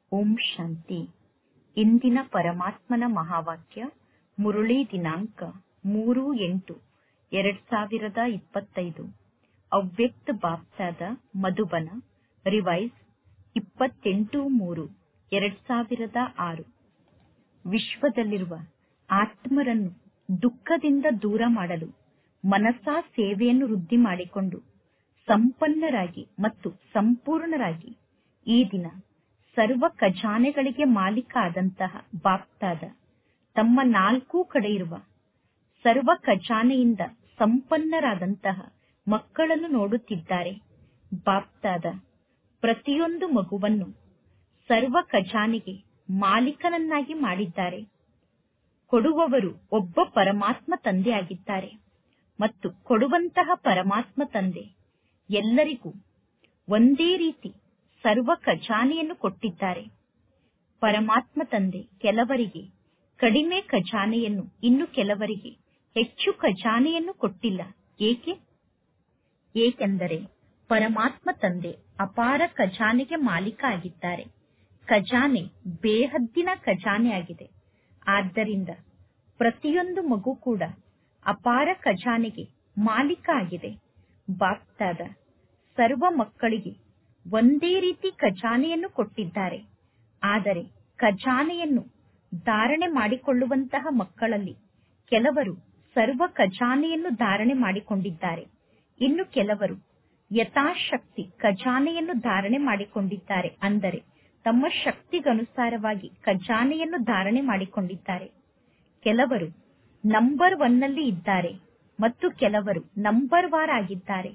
ಓಂ ಶಾಂತಿ ಇಂದಿನ ಪರಮಾತ್ಮನ ಮಹಾವಾಕ್ಯ ಮುರುಳಿ ದಿನಾಂಕ ಮೂರು ಎಂಟು ಎರಡ್ ಸಾವಿರದ ಇಪ್ಪತ್ತೈದು ಅವ್ಯಕ್ತ ಬಾಪ್ತಾದ ಮಧುಬನ ರಿವೈಸ್ ಇಪ್ಪತ್ತೆಂಟು ಮೂರು ಎರಡ್ ಸಾವಿರದ ಆರು ವಿಶ್ವದಲ್ಲಿರುವ ಆತ್ಮರನ್ನು ದುಃಖದಿಂದ ದೂರ ಮಾಡಲು ಮನಸಾ ಸೇವೆಯನ್ನು ವೃದ್ಧಿ ಮಾಡಿಕೊಂಡು ಸಂಪನ್ನರಾಗಿ ಮತ್ತು ಸಂಪೂರ್ಣರಾಗಿ ಈ ದಿನ ಸರ್ವ ಖಜಾನೆಗಳಿಗೆ ಮಾಲೀಕ ಆದಂತಹ ಬಾಪ್ತಾದ ತಮ್ಮ ನಾಲ್ಕೂ ಕಡೆ ಇರುವ ಸರ್ವ ಖಜಾನೆಯಿಂದ ಸಂಪನ್ನರಾದಂತಹ ಮಕ್ಕಳನ್ನು ನೋಡುತ್ತಿದ್ದಾರೆ ಬಾಪ್ತಾದ ಪ್ರತಿಯೊಂದು ಮಗುವನ್ನು ಸರ್ವ ಖಜಾನೆಗೆ ಮಾಲೀಕನನ್ನಾಗಿ ಮಾಡಿದ್ದಾರೆ ಕೊಡುವವರು ಒಬ್ಬ ಪರಮಾತ್ಮ ತಂದೆಯಾಗಿದ್ದಾರೆ ಮತ್ತು ಕೊಡುವಂತಹ ಪರಮಾತ್ಮ ತಂದೆ ಎಲ್ಲರಿಗೂ ಒಂದೇ ರೀತಿ ಸರ್ವ ಖಜಾನೆಯನ್ನು ಕೊಟ್ಟಿದ್ದಾರೆ ಪರಮಾತ್ಮ ತಂದೆ ಕೆಲವರಿಗೆ ಕಡಿಮೆ ಖಜಾನೆಯನ್ನು ಇನ್ನು ಕೆಲವರಿಗೆ ಹೆಚ್ಚು ಖಜಾನೆಯನ್ನು ಕೊಟ್ಟಿಲ್ಲ ಏಕೆ ಏಕೆಂದರೆ ಪರಮಾತ್ಮ ತಂದೆ ಅಪಾರ ಖಜಾನೆಗೆ ಮಾಲೀಕ ಆಗಿದ್ದಾರೆ ಖಜಾನೆ ಬೇಹದ್ದಿನ ಖಜಾನೆ ಆಗಿದೆ ಆದ್ದರಿಂದ ಪ್ರತಿಯೊಂದು ಮಗು ಕೂಡ ಅಪಾರ ಖಜಾನೆಗೆ ಮಾಲೀಕ ಆಗಿದೆ ಬಾಪ್ತಾದ ಸರ್ವ ಮಕ್ಕಳಿಗೆ ಒಂದೇ ರೀತಿ ಖಜಾನೆಯನ್ನು ಕೊಟ್ಟಿದ್ದಾರೆ ಆದರೆ ಖಜಾನೆಯನ್ನು ಧಾರಣೆ ಮಾಡಿಕೊಳ್ಳುವಂತಹ ಮಕ್ಕಳಲ್ಲಿ ಕೆಲವರು ಸರ್ವ ಖಜಾನೆಯನ್ನು ಧಾರಣೆ ಮಾಡಿಕೊಂಡಿದ್ದಾರೆ ಇನ್ನು ಕೆಲವರು ಯಥಾಶಕ್ತಿ ಖಜಾನೆಯನ್ನು ಧಾರಣೆ ಮಾಡಿಕೊಂಡಿದ್ದಾರೆ ಅಂದರೆ ತಮ್ಮ ಶಕ್ತಿಗನುಸಾರವಾಗಿ ಖಜಾನೆಯನ್ನು ಧಾರಣೆ ಮಾಡಿಕೊಂಡಿದ್ದಾರೆ ಕೆಲವರು ನಂಬರ್ ಒನ್ನಲ್ಲಿ ಇದ್ದಾರೆ ಮತ್ತು ಕೆಲವರು ನಂಬರ್ ವಾರ್ ಆಗಿದ್ದಾರೆ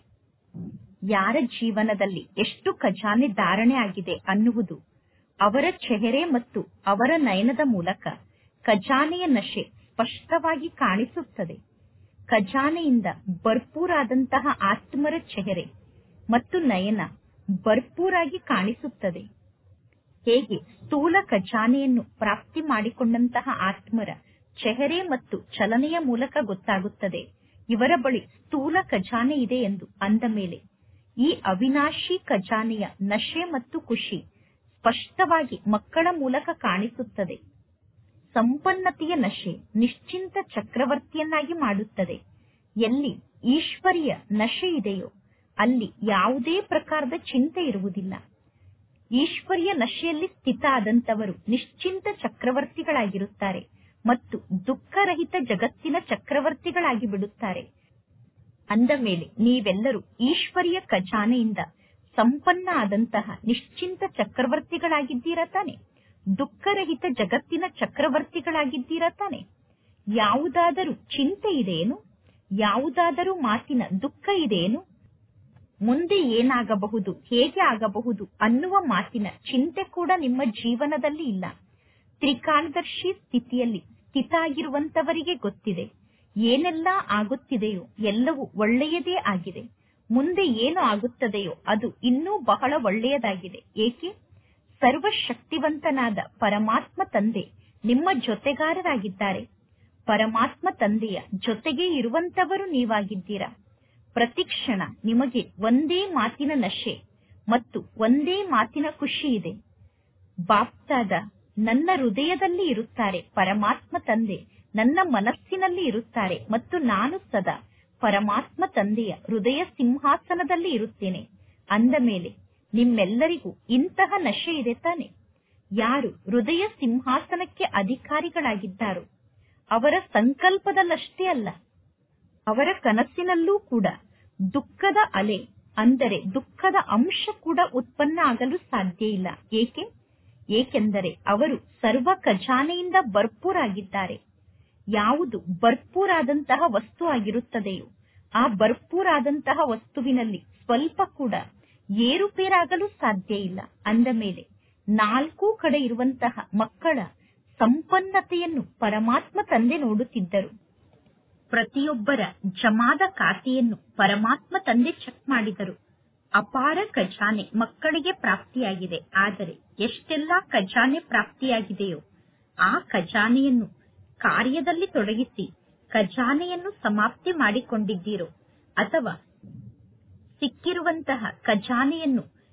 ಯಾರ ಜೀವನದಲ್ಲಿ ಎಷ್ಟು ಖಜಾನೆ ಧಾರಣೆ ಆಗಿದೆ ಅನ್ನುವುದು ಅವರ ಚೆಹರೆ ಮತ್ತು ಅವರ ನಯನದ ಮೂಲಕ ಖಜಾನೆಯ ನಶೆ ಸ್ಪಷ್ಟವಾಗಿ ಕಾಣಿಸುತ್ತದೆ ಖಜಾನೆಯಿಂದ ಭರ್ಪೂರಾದಂತಹ ಆತ್ಮರ ಚೆಹರೆ ಮತ್ತು ನಯನ ಭರ್ಪೂರಾಗಿ ಕಾಣಿಸುತ್ತದೆ ಹೇಗೆ ಸ್ಥೂಲ ಖಜಾನೆಯನ್ನು ಪ್ರಾಪ್ತಿ ಮಾಡಿಕೊಂಡಂತಹ ಆತ್ಮರ ಚೆಹರೆ ಮತ್ತು ಚಲನೆಯ ಮೂಲಕ ಗೊತ್ತಾಗುತ್ತದೆ ಇವರ ಬಳಿ ಸ್ಥೂಲ ಖಜಾನೆ ಇದೆ ಎಂದು ಅಂದ ಮೇಲೆ ಈ ಅವಿನಾಶಿ ಖಜಾನೆಯ ನಶೆ ಮತ್ತು ಖುಷಿ ಸ್ಪಷ್ಟವಾಗಿ ಮಕ್ಕಳ ಮೂಲಕ ಕಾಣಿಸುತ್ತದೆ ಸಂಪನ್ನತೆಯ ನಶೆ ನಿಶ್ಚಿಂತ ಚಕ್ರವರ್ತಿಯನ್ನಾಗಿ ಮಾಡುತ್ತದೆ ಎಲ್ಲಿ ಈಶ್ವರಿಯ ನಶೆ ಇದೆಯೋ ಅಲ್ಲಿ ಯಾವುದೇ ಪ್ರಕಾರದ ಚಿಂತೆ ಇರುವುದಿಲ್ಲ ಈಶ್ವರಿಯ ನಶೆಯಲ್ಲಿ ಸ್ಥಿತ ಆದಂತವರು ನಿಶ್ಚಿಂತ ಚಕ್ರವರ್ತಿಗಳಾಗಿರುತ್ತಾರೆ ಮತ್ತು ದುಃಖರಹಿತ ಜಗತ್ತಿನ ಚಕ್ರವರ್ತಿಗಳಾಗಿ ಬಿಡುತ್ತಾರೆ ಅಂದ ಮೇಲೆ ನೀವೆಲ್ಲರೂ ಈಶ್ವರಿಯ ಖಜಾನೆಯಿಂದ ಸಂಪನ್ನ ಆದಂತಹ ನಿಶ್ಚಿಂತ ಚಕ್ರವರ್ತಿಗಳಾಗಿದ್ದೀರಾ ತಾನೆ ದುಃಖರಹಿತ ಜಗತ್ತಿನ ಚಕ್ರವರ್ತಿಗಳಾಗಿದ್ದೀರಾ ತಾನೆ ಯಾವುದಾದರೂ ಚಿಂತೆ ಇದೆಯೇನು ಯಾವುದಾದರೂ ಮಾತಿನ ದುಃಖ ಇದೆಯೇನು ಮುಂದೆ ಏನಾಗಬಹುದು ಹೇಗೆ ಆಗಬಹುದು ಅನ್ನುವ ಮಾತಿನ ಚಿಂತೆ ಕೂಡ ನಿಮ್ಮ ಜೀವನದಲ್ಲಿ ಇಲ್ಲ ತ್ರಿಕಾಲದರ್ಶಿ ಸ್ಥಿತಿಯಲ್ಲಿ ಸ್ಥಿತ ಆಗಿರುವಂತವರಿಗೆ ಗೊತ್ತಿದೆ ಏನೆಲ್ಲ ಆಗುತ್ತಿದೆಯೋ ಎಲ್ಲವೂ ಒಳ್ಳೆಯದೇ ಆಗಿದೆ ಮುಂದೆ ಏನು ಆಗುತ್ತದೆಯೋ ಅದು ಇನ್ನೂ ಬಹಳ ಒಳ್ಳೆಯದಾಗಿದೆ ಏಕೆ ಸರ್ವಶಕ್ತಿವಂತನಾದ ಪರಮಾತ್ಮ ತಂದೆ ನಿಮ್ಮ ಜೊತೆಗಾರರಾಗಿದ್ದಾರೆ ಪರಮಾತ್ಮ ತಂದೆಯ ಜೊತೆಗೆ ಇರುವಂತವರು ನೀವಾಗಿದ್ದೀರಾ ಪ್ರತಿಕ್ಷಣ ನಿಮಗೆ ಒಂದೇ ಮಾತಿನ ನಶೆ ಮತ್ತು ಒಂದೇ ಮಾತಿನ ಖುಷಿ ಇದೆ ಬಾಪ್ತಾದ ನನ್ನ ಹೃದಯದಲ್ಲಿ ಇರುತ್ತಾರೆ ಪರಮಾತ್ಮ ತಂದೆ ನನ್ನ ಮನಸ್ಸಿನಲ್ಲಿ ಇರುತ್ತಾರೆ ಮತ್ತು ನಾನು ಸದಾ ಪರಮಾತ್ಮ ತಂದೆಯ ಹೃದಯ ಸಿಂಹಾಸನದಲ್ಲಿ ಇರುತ್ತೇನೆ ಅಂದ ಮೇಲೆ ನಿಮ್ಮೆಲ್ಲರಿಗೂ ಇಂತಹ ನಶೆ ಇದೆ ತಾನೆ ಯಾರು ಹೃದಯ ಸಿಂಹಾಸನಕ್ಕೆ ಅಧಿಕಾರಿಗಳಾಗಿದ್ದಾರೋ ಅವರ ಸಂಕಲ್ಪದಲ್ಲಷ್ಟೇ ಅಲ್ಲ ಅವರ ಕನಸಿನಲ್ಲೂ ಕೂಡ ದುಃಖದ ಅಲೆ ಅಂದರೆ ದುಃಖದ ಅಂಶ ಕೂಡ ಉತ್ಪನ್ನ ಆಗಲು ಸಾಧ್ಯ ಇಲ್ಲ ಏಕೆ ಏಕೆಂದರೆ ಅವರು ಸರ್ವ ಖಜಾನೆಯಿಂದ ಭರ್ಪೂರಾಗಿದ್ದಾರೆ ಯಾವುದು ಭರ್ಪೂರಾದಂತಹ ವಸ್ತು ಆಗಿರುತ್ತದೆಯೋ ಆ ಭರ್ಪೂರಾದಂತಹ ವಸ್ತುವಿನಲ್ಲಿ ಸ್ವಲ್ಪ ಕೂಡ ಏರುಪೇರಾಗಲು ಸಾಧ್ಯ ಇಲ್ಲ ಅಂದ ಮೇಲೆ ನಾಲ್ಕೂ ಕಡೆ ಇರುವಂತಹ ಮಕ್ಕಳ ಸಂಪನ್ನತೆಯನ್ನು ಪರಮಾತ್ಮ ತಂದೆ ನೋಡುತ್ತಿದ್ದರು ಪ್ರತಿಯೊಬ್ಬರ ಜಮಾದ ಖಾತೆಯನ್ನು ಪರಮಾತ್ಮ ತಂದೆ ಚೆಕ್ ಮಾಡಿದರು ಅಪಾರ ಖಜಾನೆ ಮಕ್ಕಳಿಗೆ ಪ್ರಾಪ್ತಿಯಾಗಿದೆ ಆದರೆ ಎಷ್ಟೆಲ್ಲಾ ಖಜಾನೆ ಪ್ರಾಪ್ತಿಯಾಗಿದೆಯೋ ಆ ಖಜಾನೆಯನ್ನು ಕಾರ್ಯದಲ್ಲಿ ತೊಡಗಿಸಿ ಖಜಾನೆಯನ್ನು ಸಮಾಪ್ತಿ ಮಾಡಿಕೊಂಡಿದ್ದೀರೋ ಅಥವಾ ಸಿಕ್ಕಿರುವಂತಹ ಖಜಾನೆಯನ್ನು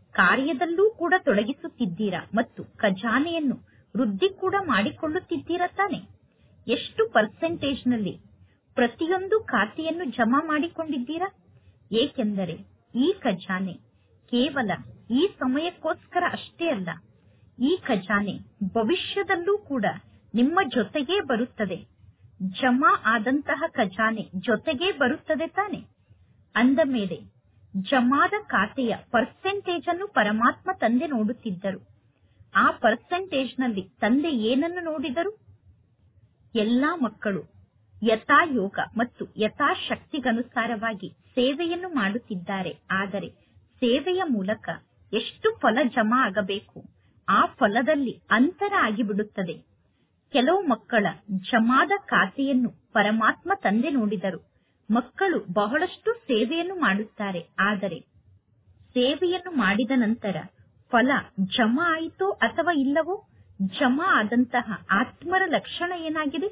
ಕಾರ್ಯದಲ್ಲೂ ಕೂಡ ತೊಡಗಿಸುತ್ತಿದ್ದೀರಾ ಮತ್ತು ಖಜಾನೆಯನ್ನು ವೃದ್ಧಿ ಕೂಡ ಮಾಡಿಕೊಳ್ಳುತ್ತಿದ್ದೀರಾ ತಾನೆ ಎಷ್ಟು ಪರ್ಸೆಂಟೇಜ್ನಲ್ಲಿ ಪ್ರತಿಯೊಂದು ಖಾತೆಯನ್ನು ಜಮಾ ಮಾಡಿಕೊಂಡಿದ್ದೀರಾ ಏಕೆಂದರೆ ಈ ಖಜಾನೆ ಕೇವಲ ಈ ಸಮಯಕ್ಕೋಸ್ಕರ ಅಷ್ಟೇ ಅಲ್ಲ ಈ ಖಜಾನೆ ಭವಿಷ್ಯದಲ್ಲೂ ಕೂಡ ನಿಮ್ಮ ಜೊತೆಗೇ ಬರುತ್ತದೆ ಜಮಾ ಆದಂತಹ ಖಜಾನೆ ಜೊತೆಗೇ ಬರುತ್ತದೆ ತಾನೆ ಅಂದ ಮೇಲೆ ಜಮಾದ ಖಾತೆಯ ಪರ್ಸೆಂಟೇಜ್ ಅನ್ನು ಪರಮಾತ್ಮ ತಂದೆ ನೋಡುತ್ತಿದ್ದರು ಆ ಪರ್ಸೆಂಟೇಜ್ನಲ್ಲಿ ತಂದೆ ಏನನ್ನು ನೋಡಿದರು ಎಲ್ಲಾ ಮಕ್ಕಳು ಯಥಾಯೋಗ ಮತ್ತು ಯಥಾಶಕ್ತಿಗನುಸಾರವಾಗಿ ಸೇವೆಯನ್ನು ಮಾಡುತ್ತಿದ್ದಾರೆ ಆದರೆ ಸೇವೆಯ ಮೂಲಕ ಎಷ್ಟು ಫಲ ಜಮಾ ಆಗಬೇಕು ಆ ಫಲದಲ್ಲಿ ಅಂತರ ಆಗಿಬಿಡುತ್ತದೆ ಕೆಲವು ಮಕ್ಕಳ ಜಮಾದ ಖಾತೆಯನ್ನು ಪರಮಾತ್ಮ ತಂದೆ ನೋಡಿದರು ಮಕ್ಕಳು ಬಹಳಷ್ಟು ಸೇವೆಯನ್ನು ಮಾಡುತ್ತಾರೆ ಆದರೆ ಸೇವೆಯನ್ನು ಮಾಡಿದ ನಂತರ ಫಲ ಜಮಾ ಆಯಿತೋ ಅಥವಾ ಇಲ್ಲವೋ ಜಮಾ ಆದಂತಹ ಆತ್ಮರ ಲಕ್ಷಣ ಏನಾಗಿದೆ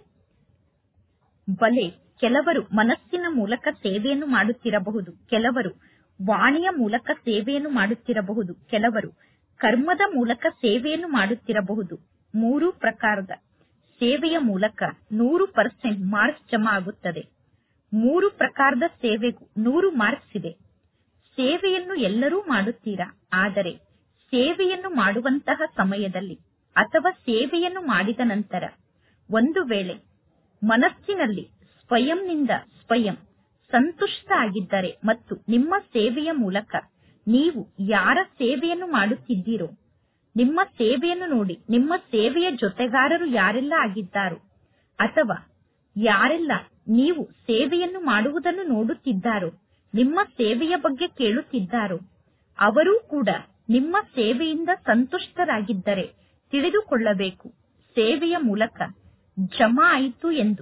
ಬಲೆ ಕೆಲವರು ಮನಸ್ಸಿನ ಮೂಲಕ ಸೇವೆಯನ್ನು ಮಾಡುತ್ತಿರಬಹುದು ಕೆಲವರು ವಾಣಿಯ ಮೂಲಕ ಸೇವೆಯನ್ನು ಮಾಡುತ್ತಿರಬಹುದು ಕೆಲವರು ಕರ್ಮದ ಮೂಲಕ ಸೇವೆಯನ್ನು ಮಾಡುತ್ತಿರಬಹುದು ಮೂರು ಪ್ರಕಾರದ ಸೇವೆಯ ಮೂಲಕ ನೂರು ಪರ್ಸೆಂಟ್ ಮಾರ್ಕ್ಸ್ ಜಮಾ ಆಗುತ್ತದೆ ಮೂರು ಪ್ರಕಾರದ ಸೇವೆಗೂ ನೂರು ಮಾರ್ಕ್ಸ್ ಇದೆ ಸೇವೆಯನ್ನು ಎಲ್ಲರೂ ಮಾಡುತ್ತೀರಾ ಆದರೆ ಸೇವೆಯನ್ನು ಮಾಡುವಂತಹ ಸಮಯದಲ್ಲಿ ಅಥವಾ ಸೇವೆಯನ್ನು ಮಾಡಿದ ನಂತರ ಒಂದು ವೇಳೆ ಮನಸ್ಸಿನಲ್ಲಿ ಸ್ವಯಂನಿಂದ ಸ್ವಯಂ ಸಂತುಷ್ಟ ಆಗಿದ್ದರೆ ಮತ್ತು ನಿಮ್ಮ ಸೇವೆಯ ಮೂಲಕ ನೀವು ಯಾರ ಸೇವೆಯನ್ನು ಮಾಡುತ್ತಿದ್ದೀರೋ ನಿಮ್ಮ ಸೇವೆಯನ್ನು ನೋಡಿ ನಿಮ್ಮ ಸೇವೆಯ ಜೊತೆಗಾರರು ಯಾರೆಲ್ಲ ಆಗಿದ್ದಾರೋ ಅಥವಾ ಯಾರೆಲ್ಲ ನೀವು ಸೇವೆಯನ್ನು ಮಾಡುವುದನ್ನು ನೋಡುತ್ತಿದ್ದಾರೋ ನಿಮ್ಮ ಸೇವೆಯ ಬಗ್ಗೆ ಕೇಳುತ್ತಿದ್ದಾರೋ ಅವರೂ ಕೂಡ ನಿಮ್ಮ ಸೇವೆಯಿಂದ ಸಂತುಷ್ಟರಾಗಿದ್ದರೆ ತಿಳಿದುಕೊಳ್ಳಬೇಕು ಸೇವೆಯ ಮೂಲಕ ಜಮಾ ಆಯಿತು ಎಂದು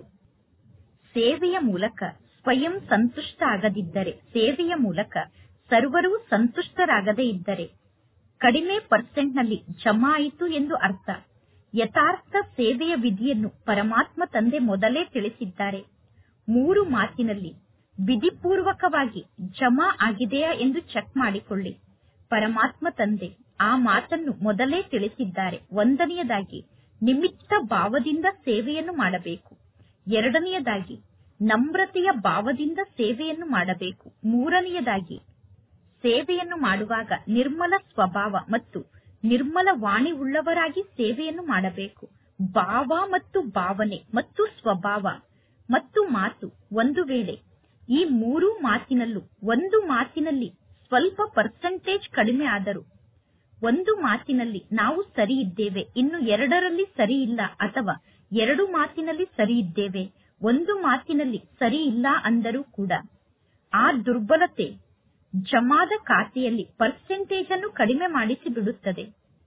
ಸೇವೆಯ ಮೂಲಕ ಸ್ವಯಂ ಸಂತುಷ್ಟ ಆಗದಿದ್ದರೆ ಸೇವೆಯ ಮೂಲಕ ಸರ್ವರೂ ಸಂತುಷ್ಟರಾಗದೇ ಇದ್ದರೆ ಕಡಿಮೆ ಪರ್ಸೆಂಟ್ನಲ್ಲಿ ಜಮಾ ಆಯಿತು ಎಂದು ಅರ್ಥ ಯಥಾರ್ಥ ಸೇವೆಯ ವಿಧಿಯನ್ನು ಪರಮಾತ್ಮ ತಂದೆ ಮೊದಲೇ ತಿಳಿಸಿದ್ದಾರೆ ಮೂರು ಮಾತಿನಲ್ಲಿ ವಿಧಿಪೂರ್ವಕವಾಗಿ ಜಮಾ ಆಗಿದೆಯಾ ಎಂದು ಚೆಕ್ ಮಾಡಿಕೊಳ್ಳಿ ಪರಮಾತ್ಮ ತಂದೆ ಆ ಮಾತನ್ನು ಮೊದಲೇ ತಿಳಿಸಿದ್ದಾರೆ ಒಂದನೆಯದಾಗಿ ನಿಮಿತ್ತ ಭಾವದಿಂದ ಸೇವೆಯನ್ನು ಮಾಡಬೇಕು ಎರಡನೆಯದಾಗಿ ನಮ್ರತೆಯ ಭಾವದಿಂದ ಸೇವೆಯನ್ನು ಮಾಡಬೇಕು ಮೂರನೆಯದಾಗಿ ಸೇವೆಯನ್ನು ಮಾಡುವಾಗ ನಿರ್ಮಲ ಸ್ವಭಾವ ಮತ್ತು ನಿರ್ಮಲ ವಾಣಿ ಉಳ್ಳವರಾಗಿ ಸೇವೆಯನ್ನು ಮಾಡಬೇಕು ಭಾವ ಮತ್ತು ಭಾವನೆ ಮತ್ತು ಸ್ವಭಾವ ಮತ್ತು ಮಾತು ಒಂದು ವೇಳೆ ಈ ಮೂರು ಮಾತಿನಲ್ಲೂ ಒಂದು ಮಾತಿನಲ್ಲಿ ಸ್ವಲ್ಪ ಪರ್ಸೆಂಟೇಜ್ ಕಡಿಮೆ ಆದರೂ ಒಂದು ಮಾತಿನಲ್ಲಿ ನಾವು ಸರಿ ಇದ್ದೇವೆ ಇನ್ನು ಎರಡರಲ್ಲಿ ಸರಿ ಇಲ್ಲ ಅಥವಾ ಎರಡು ಮಾತಿನಲ್ಲಿ ಸರಿ ಇದ್ದೇವೆ ಒಂದು ಮಾತಿನಲ್ಲಿ ಸರಿ ಇಲ್ಲ ಅಂದರೂ ಕೂಡ ಆ ದುರ್ಬಲತೆ ಜಮಾದ ಖಾತೆಯಲ್ಲಿ ಪರ್ಸೆಂಟೇಜ್ ಅನ್ನು ಕಡಿಮೆ ಮಾಡಿಸಿ ಬಿಡುತ್ತದೆ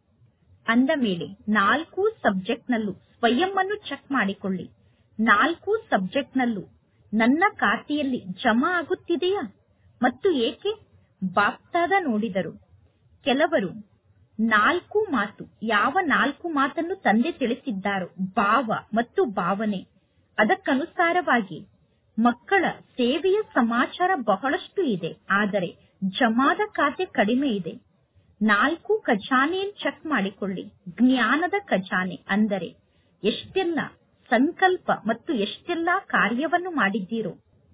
ಅಂದ ಮೇಲೆ ನಾಲ್ಕು ಸಬ್ಜೆಕ್ಟ್ನಲ್ಲೂ ಸ್ವಯಂ ಅನ್ನು ಚೆಕ್ ಮಾಡಿಕೊಳ್ಳಿ ನಾಲ್ಕು ಸಬ್ಜೆಕ್ಟ್ನಲ್ಲೂ ನನ್ನ ಖಾತೆಯಲ್ಲಿ ಜಮಾ ಆಗುತ್ತಿದೆಯಾ ಮತ್ತು ಏಕೆ ಬಾಪ್ತಾದ ನೋಡಿದರು ಕೆಲವರು ನಾಲ್ಕು ಮಾತು ಯಾವ ನಾಲ್ಕು ಮಾತನ್ನು ತಂದೆ ತಿಳಿಸಿದ್ದಾರೋ ಭಾವ ಮತ್ತು ಭಾವನೆ ಅದಕ್ಕನುಸಾರವಾಗಿ ಮಕ್ಕಳ ಸೇವೆಯ ಸಮಾಚಾರ ಬಹಳಷ್ಟು ಇದೆ ಆದರೆ ಜಮಾದ ಖಾತೆ ಕಡಿಮೆ ಇದೆ ನಾಲ್ಕು ಖಜಾನೆಯನ್ನು ಚೆಕ್ ಮಾಡಿಕೊಳ್ಳಿ ಜ್ಞಾನದ ಖಜಾನೆ ಅಂದರೆ ಎಷ್ಟೆಲ್ಲ ಸಂಕಲ್ಪ ಮತ್ತು ಎಷ್ಟೆಲ್ಲಾ ಕಾರ್ಯವನ್ನು ಮಾಡಿದ್ದೀರೋ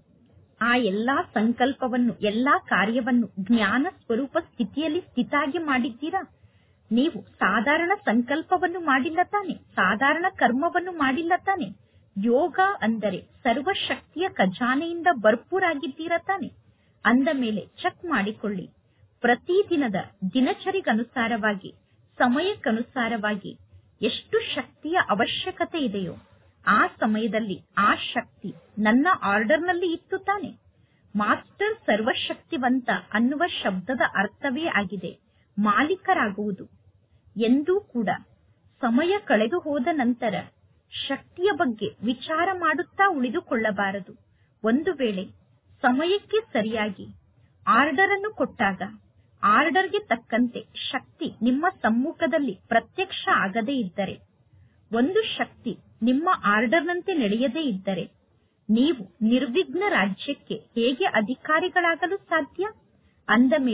ಆ ಎಲ್ಲಾ ಸಂಕಲ್ಪವನ್ನು ಎಲ್ಲಾ ಕಾರ್ಯವನ್ನು ಜ್ಞಾನ ಸ್ವರೂಪ ಸ್ಥಿತಿಯಲ್ಲಿ ಸ್ಥಿತಾಗಿ ಮಾಡಿದ್ದೀರಾ ನೀವು ಸಾಧಾರಣ ಸಂಕಲ್ಪವನ್ನು ಮಾಡಿಲ್ಲ ತಾನೆ ಸಾಧಾರಣ ಕರ್ಮವನ್ನು ಮಾಡಿಲ್ಲ ತಾನೆ ಯೋಗ ಅಂದರೆ ಸರ್ವಶಕ್ತಿಯ ಖಜಾನೆಯಿಂದ ಭರ್ಪೂರಾಗಿದ್ದೀರಾ ತಾನೆ ಅಂದ ಮೇಲೆ ಚೆಕ್ ಮಾಡಿಕೊಳ್ಳಿ ಪ್ರತಿದಿನದ ದಿನಚರಿಗನುಸಾರವಾಗಿ ಸಮಯಕ್ಕನುಸಾರವಾಗಿ ಎಷ್ಟು ಶಕ್ತಿಯ ಅವಶ್ಯಕತೆ ಇದೆಯೋ ಆ ಸಮಯದಲ್ಲಿ ಆ ಶಕ್ತಿ ನನ್ನ ಆರ್ಡರ್ನಲ್ಲಿ ಇತ್ತು ತಾನೆ ಮಾಸ್ಟರ್ ಸರ್ವಶಕ್ತಿವಂತ ಅನ್ನುವ ಶಬ್ದದ ಅರ್ಥವೇ ಆಗಿದೆ ಮಾಲೀಕರಾಗುವುದು ಎಂದೂ ಕೂಡ ಸಮಯ ಕಳೆದು ಹೋದ ನಂತರ ಶಕ್ತಿಯ ಬಗ್ಗೆ ವಿಚಾರ ಮಾಡುತ್ತಾ ಉಳಿದುಕೊಳ್ಳಬಾರದು ಒಂದು ವೇಳೆ ಸಮಯಕ್ಕೆ ಸರಿಯಾಗಿ ಆರ್ಡರ್ ಅನ್ನು ಕೊಟ್ಟಾಗ ಆರ್ಡರ್ಗೆ ತಕ್ಕಂತೆ ಶಕ್ತಿ ನಿಮ್ಮ ಸಮ್ಮುಖದಲ್ಲಿ ಪ್ರತ್ಯಕ್ಷ ಆಗದೇ ಇದ್ದರೆ ಒಂದು ಶಕ್ತಿ ನಿಮ್ಮ ಆರ್ಡರ್ನಂತೆ ನಡೆಯದೇ ಇದ್ದರೆ ನೀವು ನಿರ್ವಿಘ್ನ ರಾಜ್ಯಕ್ಕೆ ಹೇಗೆ ಅಧಿಕಾರಿಗಳಾಗಲು ಸಾಧ್ಯ ಅಂದ ಮೇಲೆ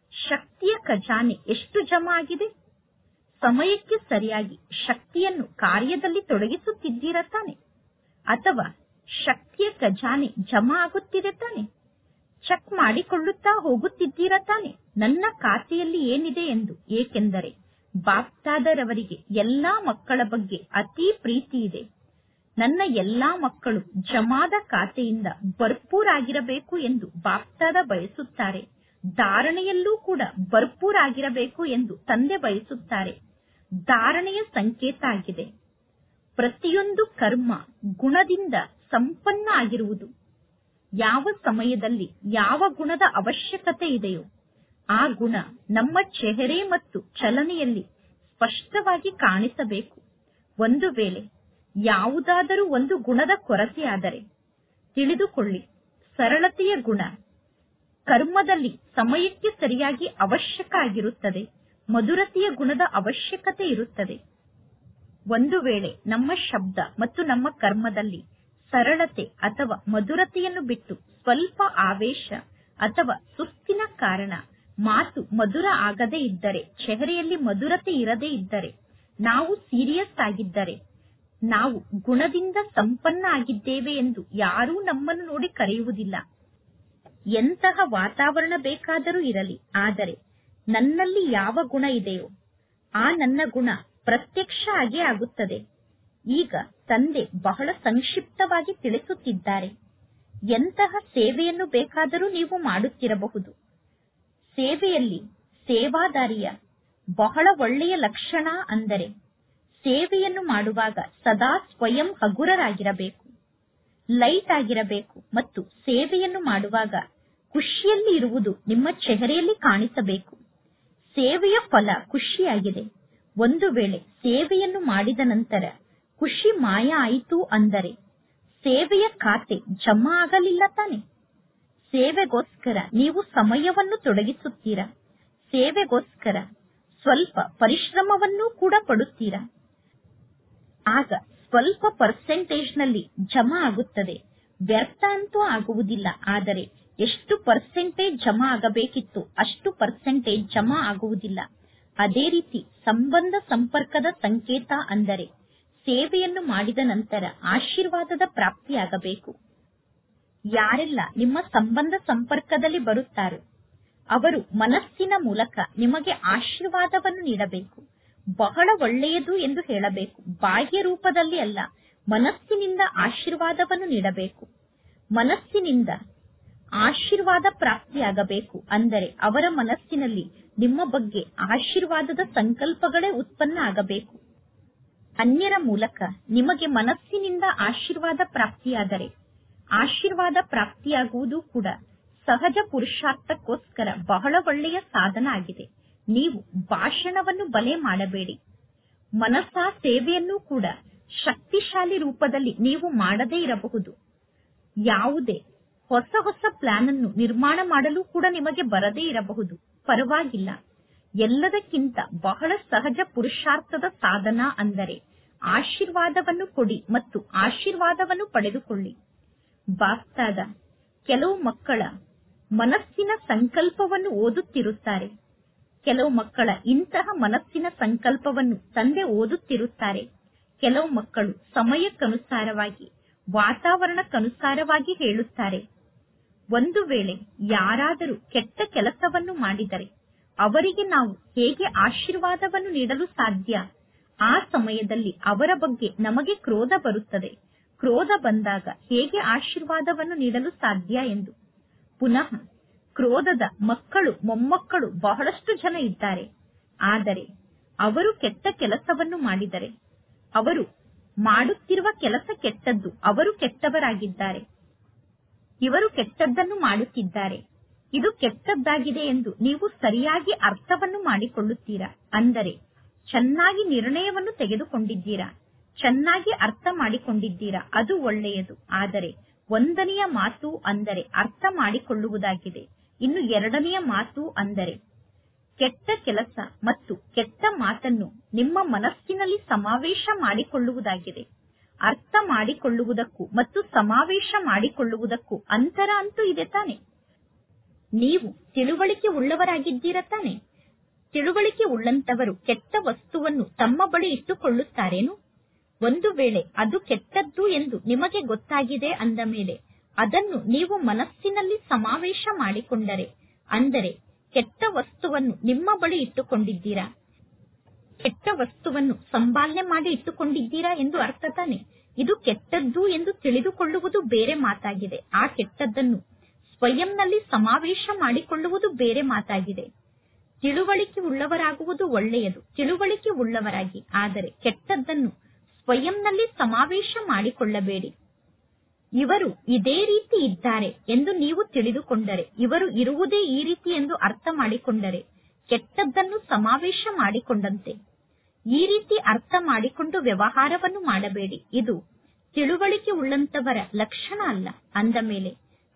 ಶಕ್ತಿಯ ಖಜಾನೆ ಎಷ್ಟು ಜಮಾ ಆಗಿದೆ ಸಮಯಕ್ಕೆ ಸರಿಯಾಗಿ ಶಕ್ತಿಯನ್ನು ಕಾರ್ಯದಲ್ಲಿ ತೊಡಗಿಸುತ್ತಿದ್ದೀರಾ ತಾನೆ ಅಥವಾ ಶಕ್ತಿಯ ಖಜಾನೆ ಜಮಾ ಆಗುತ್ತಿದೆ ತಾನೆ ಚೆಕ್ ಮಾಡಿಕೊಳ್ಳುತ್ತಾ ಹೋಗುತ್ತಿದ್ದೀರಾ ತಾನೆ ನನ್ನ ಖಾತೆಯಲ್ಲಿ ಏನಿದೆ ಎಂದು ಏಕೆಂದರೆ ಬಾಪ್ತಾದರವರಿಗೆ ಎಲ್ಲಾ ಮಕ್ಕಳ ಬಗ್ಗೆ ಅತಿ ಪ್ರೀತಿ ಇದೆ ನನ್ನ ಎಲ್ಲಾ ಮಕ್ಕಳು ಜಮಾದ ಖಾತೆಯಿಂದ ಭರ್ಪೂರ್ ಆಗಿರಬೇಕು ಎಂದು ಬಾಪ್ತಾದ ಬಯಸುತ್ತಾರೆ ಧಾರಣೆಯಲ್ಲೂ ಕೂಡ ಭರ್ಪೂರ್ ಆಗಿರಬೇಕು ಎಂದು ತಂದೆ ಬಯಸುತ್ತಾರೆ ಧಾರಣೆಯ ಸಂಕೇತ ಆಗಿದೆ ಪ್ರತಿಯೊಂದು ಕರ್ಮ ಗುಣದಿಂದ ಸಂಪನ್ನ ಆಗಿರುವುದು ಯಾವ ಸಮಯದಲ್ಲಿ ಯಾವ ಗುಣದ ಅವಶ್ಯಕತೆ ಇದೆಯೋ ಆ ಗುಣ ನಮ್ಮ ಚೆಹರೆ ಮತ್ತು ಚಲನೆಯಲ್ಲಿ ಸ್ಪಷ್ಟವಾಗಿ ಕಾಣಿಸಬೇಕು ಒಂದು ವೇಳೆ ಯಾವುದಾದರೂ ಒಂದು ಗುಣದ ಕೊರತೆಯಾದರೆ ತಿಳಿದುಕೊಳ್ಳಿ ಸರಳತೆಯ ಗುಣ ಕರ್ಮದಲ್ಲಿ ಸಮಯಕ್ಕೆ ಸರಿಯಾಗಿ ಅವಶ್ಯಕ ಆಗಿರುತ್ತದೆ ಮಧುರತೆಯ ಗುಣದ ಅವಶ್ಯಕತೆ ಇರುತ್ತದೆ ಒಂದು ವೇಳೆ ನಮ್ಮ ಶಬ್ದ ಮತ್ತು ನಮ್ಮ ಕರ್ಮದಲ್ಲಿ ಸರಳತೆ ಅಥವಾ ಮಧುರತೆಯನ್ನು ಬಿಟ್ಟು ಸ್ವಲ್ಪ ಆವೇಶ ಅಥವಾ ಸುಸ್ತಿನ ಕಾರಣ ಮಾತು ಮಧುರ ಆಗದೇ ಇದ್ದರೆ ಚೆಹರೆಯಲ್ಲಿ ಮಧುರತೆ ಇರದೇ ಇದ್ದರೆ ನಾವು ಸೀರಿಯಸ್ ಆಗಿದ್ದರೆ ನಾವು ಗುಣದಿಂದ ಸಂಪನ್ನ ಆಗಿದ್ದೇವೆ ಎಂದು ಯಾರೂ ನಮ್ಮನ್ನು ನೋಡಿ ಕರೆಯುವುದಿಲ್ಲ ಎಂತಹ ವಾತಾವರಣ ಬೇಕಾದರೂ ಇರಲಿ ಆದರೆ ನನ್ನಲ್ಲಿ ಯಾವ ಗುಣ ಇದೆಯೋ ಆ ನನ್ನ ಗುಣ ಪ್ರತ್ಯಕ್ಷ ಆಗೇ ಆಗುತ್ತದೆ ಈಗ ತಂದೆ ಬಹಳ ಸಂಕ್ಷಿಪ್ತವಾಗಿ ತಿಳಿಸುತ್ತಿದ್ದಾರೆ ಎಂತಹ ಸೇವೆಯನ್ನು ಬೇಕಾದರೂ ನೀವು ಮಾಡುತ್ತಿರಬಹುದು ಸೇವೆಯಲ್ಲಿ ಸೇವಾದಾರಿಯ ಬಹಳ ಒಳ್ಳೆಯ ಲಕ್ಷಣ ಅಂದರೆ ಸೇವೆಯನ್ನು ಮಾಡುವಾಗ ಸದಾ ಸ್ವಯಂ ಹಗುರರಾಗಿರಬೇಕು ಲೈಟ್ ಆಗಿರಬೇಕು ಮತ್ತು ಸೇವೆಯನ್ನು ಮಾಡುವಾಗ ಖುಷಿಯಲ್ಲಿ ಇರುವುದು ನಿಮ್ಮ ಚೆಹರೆಯಲ್ಲಿ ಕಾಣಿಸಬೇಕು ಸೇವೆಯ ಫಲ ಖುಷಿಯಾಗಿದೆ ಒಂದು ವೇಳೆ ಸೇವೆಯನ್ನು ಮಾಡಿದ ನಂತರ ಖುಷಿ ಮಾಯ ಆಯಿತು ಅಂದರೆ ಸೇವೆಯ ಖಾತೆ ಜಮಾ ಆಗಲಿಲ್ಲ ತಾನೆ ಸೇವೆಗೋಸ್ಕರ ನೀವು ಸಮಯವನ್ನು ತೊಡಗಿಸುತ್ತೀರಾ ಸೇವೆಗೋಸ್ಕರ ಸ್ವಲ್ಪ ಪರಿಶ್ರಮವನ್ನೂ ಕೂಡ ಪಡುತ್ತೀರಾ ಆಗ ಸ್ವಲ್ಪ ಪರ್ಸೆಂಟೇಜ್ನಲ್ಲಿ ಜಮಾ ಆಗುತ್ತದೆ ವ್ಯರ್ಥ ಅಂತೂ ಆಗುವುದಿಲ್ಲ ಆದರೆ ಎಷ್ಟು ಪರ್ಸೆಂಟೇಜ್ ಜಮಾ ಆಗಬೇಕಿತ್ತು ಅಷ್ಟು ಪರ್ಸೆಂಟೇಜ್ ಜಮಾ ಆಗುವುದಿಲ್ಲ ಅದೇ ರೀತಿ ಸಂಬಂಧ ಸಂಪರ್ಕದ ಸಂಕೇತ ಅಂದರೆ ಸೇವೆಯನ್ನು ಮಾಡಿದ ನಂತರ ಆಶೀರ್ವಾದದ ಪ್ರಾಪ್ತಿಯಾಗಬೇಕು ಯಾರೆಲ್ಲ ನಿಮ್ಮ ಸಂಬಂಧ ಸಂಪರ್ಕದಲ್ಲಿ ಬರುತ್ತಾರೋ ಅವರು ಮನಸ್ಸಿನ ಮೂಲಕ ನಿಮಗೆ ಆಶೀರ್ವಾದವನ್ನು ನೀಡಬೇಕು ಬಹಳ ಒಳ್ಳೆಯದು ಎಂದು ಹೇಳಬೇಕು ಬಾಹ್ಯ ರೂಪದಲ್ಲಿ ಅಲ್ಲ ಮನಸ್ಸಿನಿಂದ ಆಶೀರ್ವಾದವನ್ನು ನೀಡಬೇಕು ಮನಸ್ಸಿನಿಂದ ಆಶೀರ್ವಾದ ಪ್ರಾಪ್ತಿಯಾಗಬೇಕು ಅಂದರೆ ಅವರ ಮನಸ್ಸಿನಲ್ಲಿ ನಿಮ್ಮ ಬಗ್ಗೆ ಆಶೀರ್ವಾದದ ಸಂಕಲ್ಪಗಳೇ ಉತ್ಪನ್ನ ಆಗಬೇಕು ಅನ್ಯರ ಮೂಲಕ ನಿಮಗೆ ಮನಸ್ಸಿನಿಂದ ಆಶೀರ್ವಾದ ಪ್ರಾಪ್ತಿಯಾದರೆ ಆಶೀರ್ವಾದ ಪ್ರಾಪ್ತಿಯಾಗುವುದು ಕೂಡ ಸಹಜ ಪುರುಷಾರ್ಥಕ್ಕೋಸ್ಕರ ಬಹಳ ಒಳ್ಳೆಯ ಸಾಧನ ಆಗಿದೆ ನೀವು ಭಾಷಣವನ್ನು ಬಲೆ ಮಾಡಬೇಡಿ ಮನಸ್ಸ ಸೇವೆಯನ್ನು ಕೂಡ ಶಕ್ತಿಶಾಲಿ ರೂಪದಲ್ಲಿ ನೀವು ಮಾಡದೇ ಇರಬಹುದು ಯಾವುದೇ ಹೊಸ ಹೊಸ ಪ್ಲಾನ್ ಅನ್ನು ನಿರ್ಮಾಣ ಮಾಡಲು ಕೂಡ ನಿಮಗೆ ಬರದೇ ಇರಬಹುದು ಪರವಾಗಿಲ್ಲ ಎಲ್ಲದಕ್ಕಿಂತ ಬಹಳ ಸಹಜ ಪುರುಷಾರ್ಥದ ಸಾಧನ ಅಂದರೆ ಆಶೀರ್ವಾದವನ್ನು ಕೊಡಿ ಮತ್ತು ಆಶೀರ್ವಾದವನ್ನು ಪಡೆದುಕೊಳ್ಳಿ ಬಾಪ್ತಾದ ಕೆಲವು ಮಕ್ಕಳ ಮನಸ್ಸಿನ ಸಂಕಲ್ಪವನ್ನು ಓದುತ್ತಿರುತ್ತಾರೆ ಕೆಲವು ಮಕ್ಕಳ ಇಂತಹ ಮನಸ್ಸಿನ ಸಂಕಲ್ಪವನ್ನು ತಂದೆ ಓದುತ್ತಿರುತ್ತಾರೆ ಕೆಲವು ಮಕ್ಕಳು ಸಮಯಕ್ಕನುಸಾರವಾಗಿ ವಾತಾವರಣಕ್ಕನುಸಾರವಾಗಿ ಹೇಳುತ್ತಾರೆ ಒಂದು ವೇಳೆ ಯಾರಾದರೂ ಕೆಟ್ಟ ಕೆಲಸವನ್ನು ಮಾಡಿದರೆ ಅವರಿಗೆ ನಾವು ಹೇಗೆ ಆಶೀರ್ವಾದವನ್ನು ನೀಡಲು ಸಾಧ್ಯ ಆ ಸಮಯದಲ್ಲಿ ಅವರ ಬಗ್ಗೆ ನಮಗೆ ಕ್ರೋಧ ಬರುತ್ತದೆ ಕ್ರೋಧ ಬಂದಾಗ ಹೇಗೆ ಆಶೀರ್ವಾದವನ್ನು ನೀಡಲು ಸಾಧ್ಯ ಎಂದು ಪುನಃ ಕ್ರೋಧದ ಮಕ್ಕಳು ಮೊಮ್ಮಕ್ಕಳು ಬಹಳಷ್ಟು ಜನ ಇದ್ದಾರೆ ಆದರೆ ಅವರು ಕೆಟ್ಟ ಕೆಲಸವನ್ನು ಮಾಡಿದರೆ ಅವರು ಮಾಡುತ್ತಿರುವ ಕೆಲಸ ಕೆಟ್ಟದ್ದು ಅವರು ಕೆಟ್ಟವರಾಗಿದ್ದಾರೆ ಇವರು ಕೆಟ್ಟದ್ದನ್ನು ಮಾಡುತ್ತಿದ್ದಾರೆ ಇದು ಕೆಟ್ಟದ್ದಾಗಿದೆ ಎಂದು ನೀವು ಸರಿಯಾಗಿ ಅರ್ಥವನ್ನು ಮಾಡಿಕೊಳ್ಳುತ್ತೀರಾ ಅಂದರೆ ಚೆನ್ನಾಗಿ ನಿರ್ಣಯವನ್ನು ತೆಗೆದುಕೊಂಡಿದ್ದೀರಾ ಚೆನ್ನಾಗಿ ಅರ್ಥ ಮಾಡಿಕೊಂಡಿದ್ದೀರಾ ಅದು ಒಳ್ಳೆಯದು ಆದರೆ ಒಂದನೆಯ ಮಾತು ಅಂದರೆ ಅರ್ಥ ಮಾಡಿಕೊಳ್ಳುವುದಾಗಿದೆ ಇನ್ನು ಎರಡನೆಯ ಮಾತು ಅಂದರೆ ಕೆಟ್ಟ ಕೆಲಸ ಮತ್ತು ಕೆಟ್ಟ ಮಾತನ್ನು ನಿಮ್ಮ ಮನಸ್ಸಿನಲ್ಲಿ ಸಮಾವೇಶ ಮಾಡಿಕೊಳ್ಳುವುದಾಗಿದೆ ಅರ್ಥ ಮಾಡಿಕೊಳ್ಳುವುದಕ್ಕೂ ಮತ್ತು ಸಮಾವೇಶ ಮಾಡಿಕೊಳ್ಳುವುದಕ್ಕೂ ಅಂತರ ಅಂತೂ ಇದೆ ತಾನೆ ನೀವು ತಿಳುವಳಿಕೆ ಉಳ್ಳವರಾಗಿದ್ದೀರ ತಾನೆ ತಿಳುವಳಿಕೆ ಉಳ್ಳಂತವರು ಕೆಟ್ಟ ವಸ್ತುವನ್ನು ತಮ್ಮ ಬಳಿ ಇಟ್ಟುಕೊಳ್ಳುತ್ತಾರೇನು ಒಂದು ವೇಳೆ ಅದು ಕೆಟ್ಟದ್ದು ಎಂದು ನಿಮಗೆ ಗೊತ್ತಾಗಿದೆ ಅಂದ ಮೇಲೆ ಅದನ್ನು ನೀವು ಮನಸ್ಸಿನಲ್ಲಿ ಸಮಾವೇಶ ಮಾಡಿಕೊಂಡರೆ ಅಂದರೆ ಕೆಟ್ಟ ವಸ್ತುವನ್ನು ನಿಮ್ಮ ಬಳಿ ಇಟ್ಟುಕೊಂಡಿದ್ದೀರಾ ಕೆಟ್ಟ ವಸ್ತುವನ್ನು ಸಂಭಾಲನೆ ಮಾಡಿ ಇಟ್ಟುಕೊಂಡಿದ್ದೀರಾ ಎಂದು ಅರ್ಥ ತಾನೆ ಇದು ಕೆಟ್ಟದ್ದು ಎಂದು ತಿಳಿದುಕೊಳ್ಳುವುದು ಬೇರೆ ಮಾತಾಗಿದೆ ಆ ಕೆಟ್ಟದ್ದನ್ನು ಸ್ವಯಂನಲ್ಲಿ ಸಮಾವೇಶ ಮಾಡಿಕೊಳ್ಳುವುದು ಬೇರೆ ಮಾತಾಗಿದೆ ತಿಳುವಳಿಕೆ ಉಳ್ಳವರಾಗುವುದು ಒಳ್ಳೆಯದು ತಿಳುವಳಿಕೆ ಉಳ್ಳವರಾಗಿ ಆದರೆ ಕೆಟ್ಟದ್ದನ್ನು ಸ್ವಯಂನಲ್ಲಿ ಸಮಾವೇಶ ಮಾಡಿಕೊಳ್ಳಬೇಡಿ ಇವರು ಇದೇ ರೀತಿ ಇದ್ದಾರೆ ಎಂದು ನೀವು ತಿಳಿದುಕೊಂಡರೆ ಇವರು ಇರುವುದೇ ಈ ರೀತಿ ಎಂದು ಅರ್ಥ ಮಾಡಿಕೊಂಡರೆ ಕೆಟ್ಟದ್ದನ್ನು ಸಮಾವೇಶ ಮಾಡಿಕೊಂಡಂತೆ ಈ ರೀತಿ ಅರ್ಥ ಮಾಡಿಕೊಂಡು ವ್ಯವಹಾರವನ್ನು ಮಾಡಬೇಡಿ ಇದು ತಿಳುವಳಿಕೆ ಉಳ್ಳಂತವರ ಲಕ್ಷಣ ಅಲ್ಲ ಅಂದ ಮೇಲೆ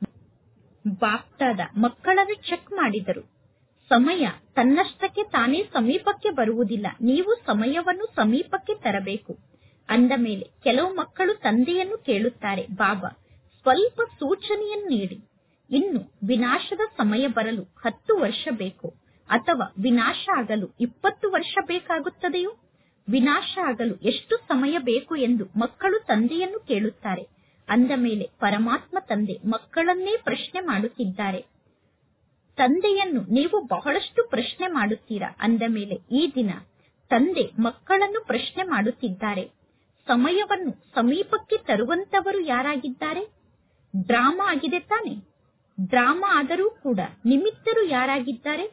ಬಾಪ್ತಾದ ಮಕ್ಕಳನ್ನು ಚೆಕ್ ಮಾಡಿದರು ಸಮಯ ತನ್ನಷ್ಟಕ್ಕೆ ತಾನೇ ಸಮೀಪಕ್ಕೆ ಬರುವುದಿಲ್ಲ ನೀವು ಸಮಯವನ್ನು ಸಮೀಪಕ್ಕೆ ತರಬೇಕು ಅಂದ ಮೇಲೆ ಕೆಲವು ಮಕ್ಕಳು ತಂದೆಯನ್ನು ಕೇಳುತ್ತಾರೆ ಬಾಬಾ ಸ್ವಲ್ಪ ಸೂಚನೆಯನ್ನು ನೀಡಿ ಇನ್ನು ವಿನಾಶದ ಸಮಯ ಬರಲು ಹತ್ತು ವರ್ಷ ಬೇಕು ಅಥವಾ ವಿನಾಶ ಆಗಲು ಇಪ್ಪತ್ತು ವರ್ಷ ಬೇಕಾಗುತ್ತದೆಯೋ ವಿನಾಶ ಆಗಲು ಎಷ್ಟು ಸಮಯ ಬೇಕು ಎಂದು ಮಕ್ಕಳು ತಂದೆಯನ್ನು ಕೇಳುತ್ತಾರೆ ಅಂದ ಮೇಲೆ ಪರಮಾತ್ಮ ತಂದೆ ಮಕ್ಕಳನ್ನೇ ಪ್ರಶ್ನೆ ಮಾಡುತ್ತಿದ್ದಾರೆ ತಂದೆಯನ್ನು ನೀವು ಬಹಳಷ್ಟು ಪ್ರಶ್ನೆ ಮಾಡುತ್ತೀರಾ ಅಂದ ಮೇಲೆ ಈ ದಿನ ತಂದೆ ಮಕ್ಕಳನ್ನು ಪ್ರಶ್ನೆ ಮಾಡುತ್ತಿದ್ದಾರೆ ಸಮಯವನ್ನು ಸಮೀಪಕ್ಕೆ ತರುವಂತವರು ಯಾರಾಗಿದ್ದಾರೆ ಡ್ರಾಮಾ ಆಗಿದೆ ತಾನೆ ಡ್ರಾಮಾ ಆದರೂ ಕೂಡ ನಿಮಿತ್ತರು ಯಾರಾಗಿದ್ದಾರೆ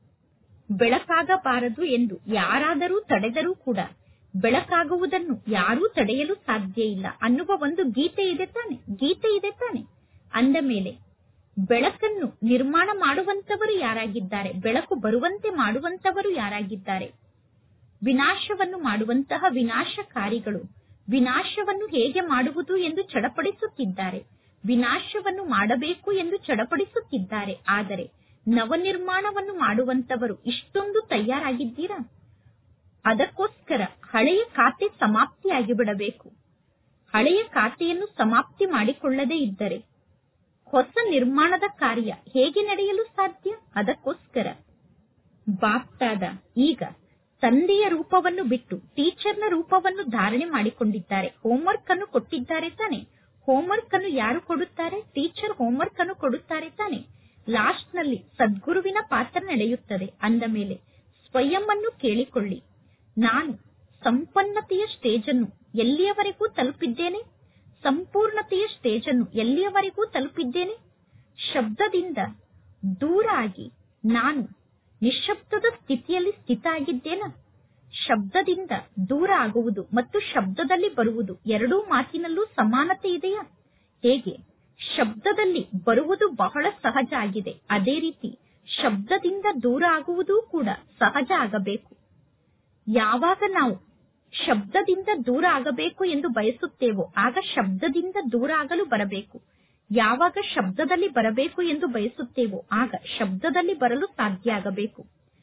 ಬೆಳಕಾಗಬಾರದು ಎಂದು ಯಾರಾದರೂ ತಡೆದರೂ ಕೂಡ ಬೆಳಕಾಗುವುದನ್ನು ಯಾರೂ ತಡೆಯಲು ಸಾಧ್ಯ ಇಲ್ಲ ಅನ್ನುವ ಒಂದು ಗೀತೆ ಇದೆ ತಾನೆ ಗೀತೆ ಇದೆ ತಾನೆ ಅಂದ ಮೇಲೆ ಬೆಳಕನ್ನು ನಿರ್ಮಾಣ ಮಾಡುವಂತವರು ಯಾರಾಗಿದ್ದಾರೆ ಬೆಳಕು ಬರುವಂತೆ ಮಾಡುವಂತವರು ಯಾರಾಗಿದ್ದಾರೆ ವಿನಾಶವನ್ನು ಮಾಡುವಂತಹ ವಿನಾಶಕಾರಿಗಳು ವಿನಾಶವನ್ನು ಹೇಗೆ ಮಾಡುವುದು ಎಂದು ಚಡಪಡಿಸುತ್ತಿದ್ದಾರೆ ವಿನಾಶವನ್ನು ಮಾಡಬೇಕು ಎಂದು ಚಡಪಡಿಸುತ್ತಿದ್ದಾರೆ ಆದರೆ ನವನಿರ್ಮಾಣವನ್ನು ಮಾಡುವಂತವರು ಇಷ್ಟೊಂದು ತಯಾರಾಗಿದ್ದೀರಾ ಅದಕ್ಕೋಸ್ಕರ ಹಳೆಯ ಖಾತೆ ಸಮಾಪ್ತಿಯಾಗಿ ಬಿಡಬೇಕು ಹಳೆಯ ಖಾತೆಯನ್ನು ಸಮಾಪ್ತಿ ಮಾಡಿಕೊಳ್ಳದೇ ಇದ್ದರೆ ಹೊಸ ನಿರ್ಮಾಣದ ಕಾರ್ಯ ಹೇಗೆ ನಡೆಯಲು ಸಾಧ್ಯ ಅದಕ್ಕೋಸ್ಕರ ಬಾಪ್ತಾದ ಈಗ ತಂದೆಯ ರೂಪವನ್ನು ಬಿಟ್ಟು ಟೀಚರ್ನ ರೂಪವನ್ನು ಧಾರಣೆ ಮಾಡಿಕೊಂಡಿದ್ದಾರೆ ಹೋಂವರ್ಕ್ ಅನ್ನು ಕೊಟ್ಟಿದ್ದಾರೆ ತಾನೆ ಹೋಂವರ್ಕ್ ಅನ್ನು ಯಾರು ಕೊಡುತ್ತಾರೆ ಟೀಚರ್ ಹೋಂವರ್ಕ್ ಅನ್ನು ಕೊಡುತ್ತಾರೆ ತಾನೆ ಲಾಸ್ಟ್ ನಲ್ಲಿ ಸದ್ಗುರುವಿನ ಪಾತ್ರ ನಡೆಯುತ್ತದೆ ಅಂದ ಮೇಲೆ ಸ್ವಯಂ ಅನ್ನು ಕೇಳಿಕೊಳ್ಳಿ ನಾನು ಸಂಪನ್ನತೆಯ ಸ್ಟೇಜ್ ಅನ್ನು ಎಲ್ಲಿಯವರೆಗೂ ತಲುಪಿದ್ದೇನೆ ಸಂಪೂರ್ಣತೆಯ ಸ್ಟೇಜ್ ಅನ್ನು ಎಲ್ಲಿಯವರೆಗೂ ತಲುಪಿದ್ದೇನೆ ಶಬ್ದದಿಂದ ದೂರ ಆಗಿ ನಾನು ನಿಶಬ್ದದ ಸ್ಥಿತಿಯಲ್ಲಿ ಸ್ಥಿತ ಆಗಿದ್ದೇನ ಶಬ್ದದಿಂದ ದೂರ ಆಗುವುದು ಮತ್ತು ಶಬ್ದದಲ್ಲಿ ಬರುವುದು ಎರಡೂ ಮಾತಿನಲ್ಲೂ ಸಮಾನತೆ ಇದೆಯಾ ಹೇಗೆ ಶಬ್ದದಲ್ಲಿ ಬರುವುದು ಬಹಳ ಸಹಜ ಆಗಿದೆ ಅದೇ ರೀತಿ ಶಬ್ದದಿಂದ ದೂರ ಆಗುವುದೂ ಕೂಡ ಸಹಜ ಆಗಬೇಕು ಯಾವಾಗ ನಾವು ಶಬ್ದದಿಂದ ದೂರ ಆಗಬೇಕು ಎಂದು ಬಯಸುತ್ತೇವೋ ಆಗ ಶಬ್ದದಿಂದ ದೂರ ಆಗಲು ಬರಬೇಕು ಯಾವಾಗ ಶಬ್ದದಲ್ಲಿ ಬರಬೇಕು ಎಂದು ಬಯಸುತ್ತೇವೋ ಆಗ ಶಬ್ದದಲ್ಲಿ ಬರಲು ಸಾಧ್ಯ ಆಗಬೇಕು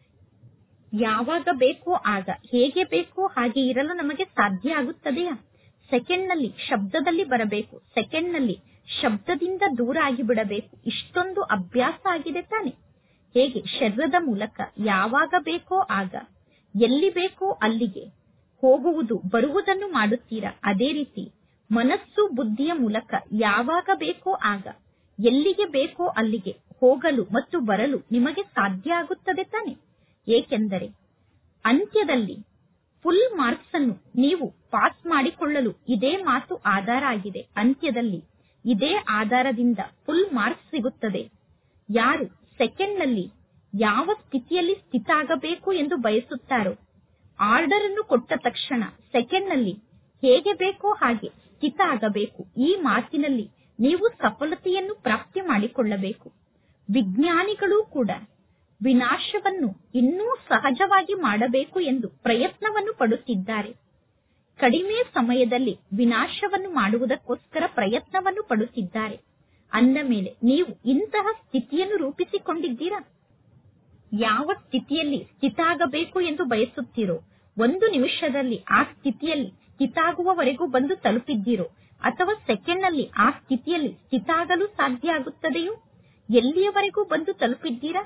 ಯಾವಾಗ ಬೇಕೋ ಆಗ ಹೇಗೆ ಬೇಕೋ ಹಾಗೆ ಇರಲು ನಮಗೆ ಸಾಧ್ಯ ಆಗುತ್ತದೆಯಾ ಸೆಕೆಂಡ್ ನಲ್ಲಿ ಶಬ್ದದಲ್ಲಿ ಬರಬೇಕು ಸೆಕೆಂಡ್ ನಲ್ಲಿ ಶಬ್ದದಿಂದ ದೂರ ಆಗಿ ಬಿಡಬೇಕು ಇಷ್ಟೊಂದು ಅಭ್ಯಾಸ ಆಗಿದೆ ತಾನೆ ಹೇಗೆ ಶರೀರದ ಮೂಲಕ ಯಾವಾಗ ಬೇಕೋ ಆಗ ಎಲ್ಲಿ ಬೇಕೋ ಅಲ್ಲಿಗೆ ಹೋಗುವುದು ಬರುವುದನ್ನು ಮಾಡುತ್ತೀರಾ ಅದೇ ರೀತಿ ಮನಸ್ಸು ಬುದ್ಧಿಯ ಮೂಲಕ ಯಾವಾಗ ಬೇಕೋ ಆಗ ಎಲ್ಲಿಗೆ ಬೇಕೋ ಅಲ್ಲಿಗೆ ಹೋಗಲು ಮತ್ತು ಬರಲು ನಿಮಗೆ ಸಾಧ್ಯ ಆಗುತ್ತದೆ ತಾನೆ ಏಕೆಂದರೆ ಅಂತ್ಯದಲ್ಲಿ ಫುಲ್ ಮಾರ್ಕ್ಸ್ ಅನ್ನು ನೀವು ಪಾಸ್ ಮಾಡಿಕೊಳ್ಳಲು ಇದೇ ಮಾತು ಆಧಾರ ಆಗಿದೆ ಅಂತ್ಯದಲ್ಲಿ ಇದೇ ಆಧಾರದಿಂದ ಫುಲ್ ಮಾರ್ಕ್ಸ್ ಸಿಗುತ್ತದೆ ಯಾರು ಸೆಕೆಂಡ್ ನಲ್ಲಿ ಯಾವ ಸ್ಥಿತಿಯಲ್ಲಿ ಸ್ಥಿತ ಆಗಬೇಕು ಎಂದು ಬಯಸುತ್ತಾರೋ ಆರ್ಡರ್ ಅನ್ನು ಕೊಟ್ಟ ತಕ್ಷಣ ಸೆಕೆಂಡ್ ನಲ್ಲಿ ಹೇಗೆ ಬೇಕೋ ಹಾಗೆ ಸ್ಥಿತ ಆಗಬೇಕು ಈ ಮಾತಿನಲ್ಲಿ ನೀವು ಸಫಲತೆಯನ್ನು ಪ್ರಾಪ್ತಿ ಮಾಡಿಕೊಳ್ಳಬೇಕು ವಿಜ್ಞಾನಿಗಳು ಕೂಡ ವಿನಾಶವನ್ನು ಇನ್ನೂ ಸಹಜವಾಗಿ ಮಾಡಬೇಕು ಎಂದು ಪ್ರಯತ್ನವನ್ನು ಪಡುತ್ತಿದ್ದಾರೆ ಕಡಿಮೆ ಸಮಯದಲ್ಲಿ ವಿನಾಶವನ್ನು ಮಾಡುವುದಕ್ಕೋಸ್ಕರ ಪ್ರಯತ್ನವನ್ನು ಪಡುತ್ತಿದ್ದಾರೆ ಅಂದ ಮೇಲೆ ನೀವು ಇಂತಹ ಸ್ಥಿತಿಯನ್ನು ರೂಪಿಸಿಕೊಂಡಿದ್ದೀರಾ ಯಾವ ಸ್ಥಿತಿಯಲ್ಲಿ ಸ್ಥಿತ ಆಗಬೇಕು ಎಂದು ಬಯಸುತ್ತೀರೋ ಒಂದು ನಿಮಿಷದಲ್ಲಿ ಆ ಸ್ಥಿತಿಯಲ್ಲಿ ಸ್ಥಿತಾಗುವವರೆಗೂ ಬಂದು ತಲುಪಿದ್ದೀರೋ ಅಥವಾ ಸೆಕೆಂಡ್ ನಲ್ಲಿ ಆ ಸ್ಥಿತಿಯಲ್ಲಿ ಸ್ಥಿತ ಆಗಲು ಸಾಧ್ಯ ಆಗುತ್ತದೆಯೋ ಎಲ್ಲಿಯವರೆಗೂ ಬಂದು ತಲುಪಿದ್ದೀರಾ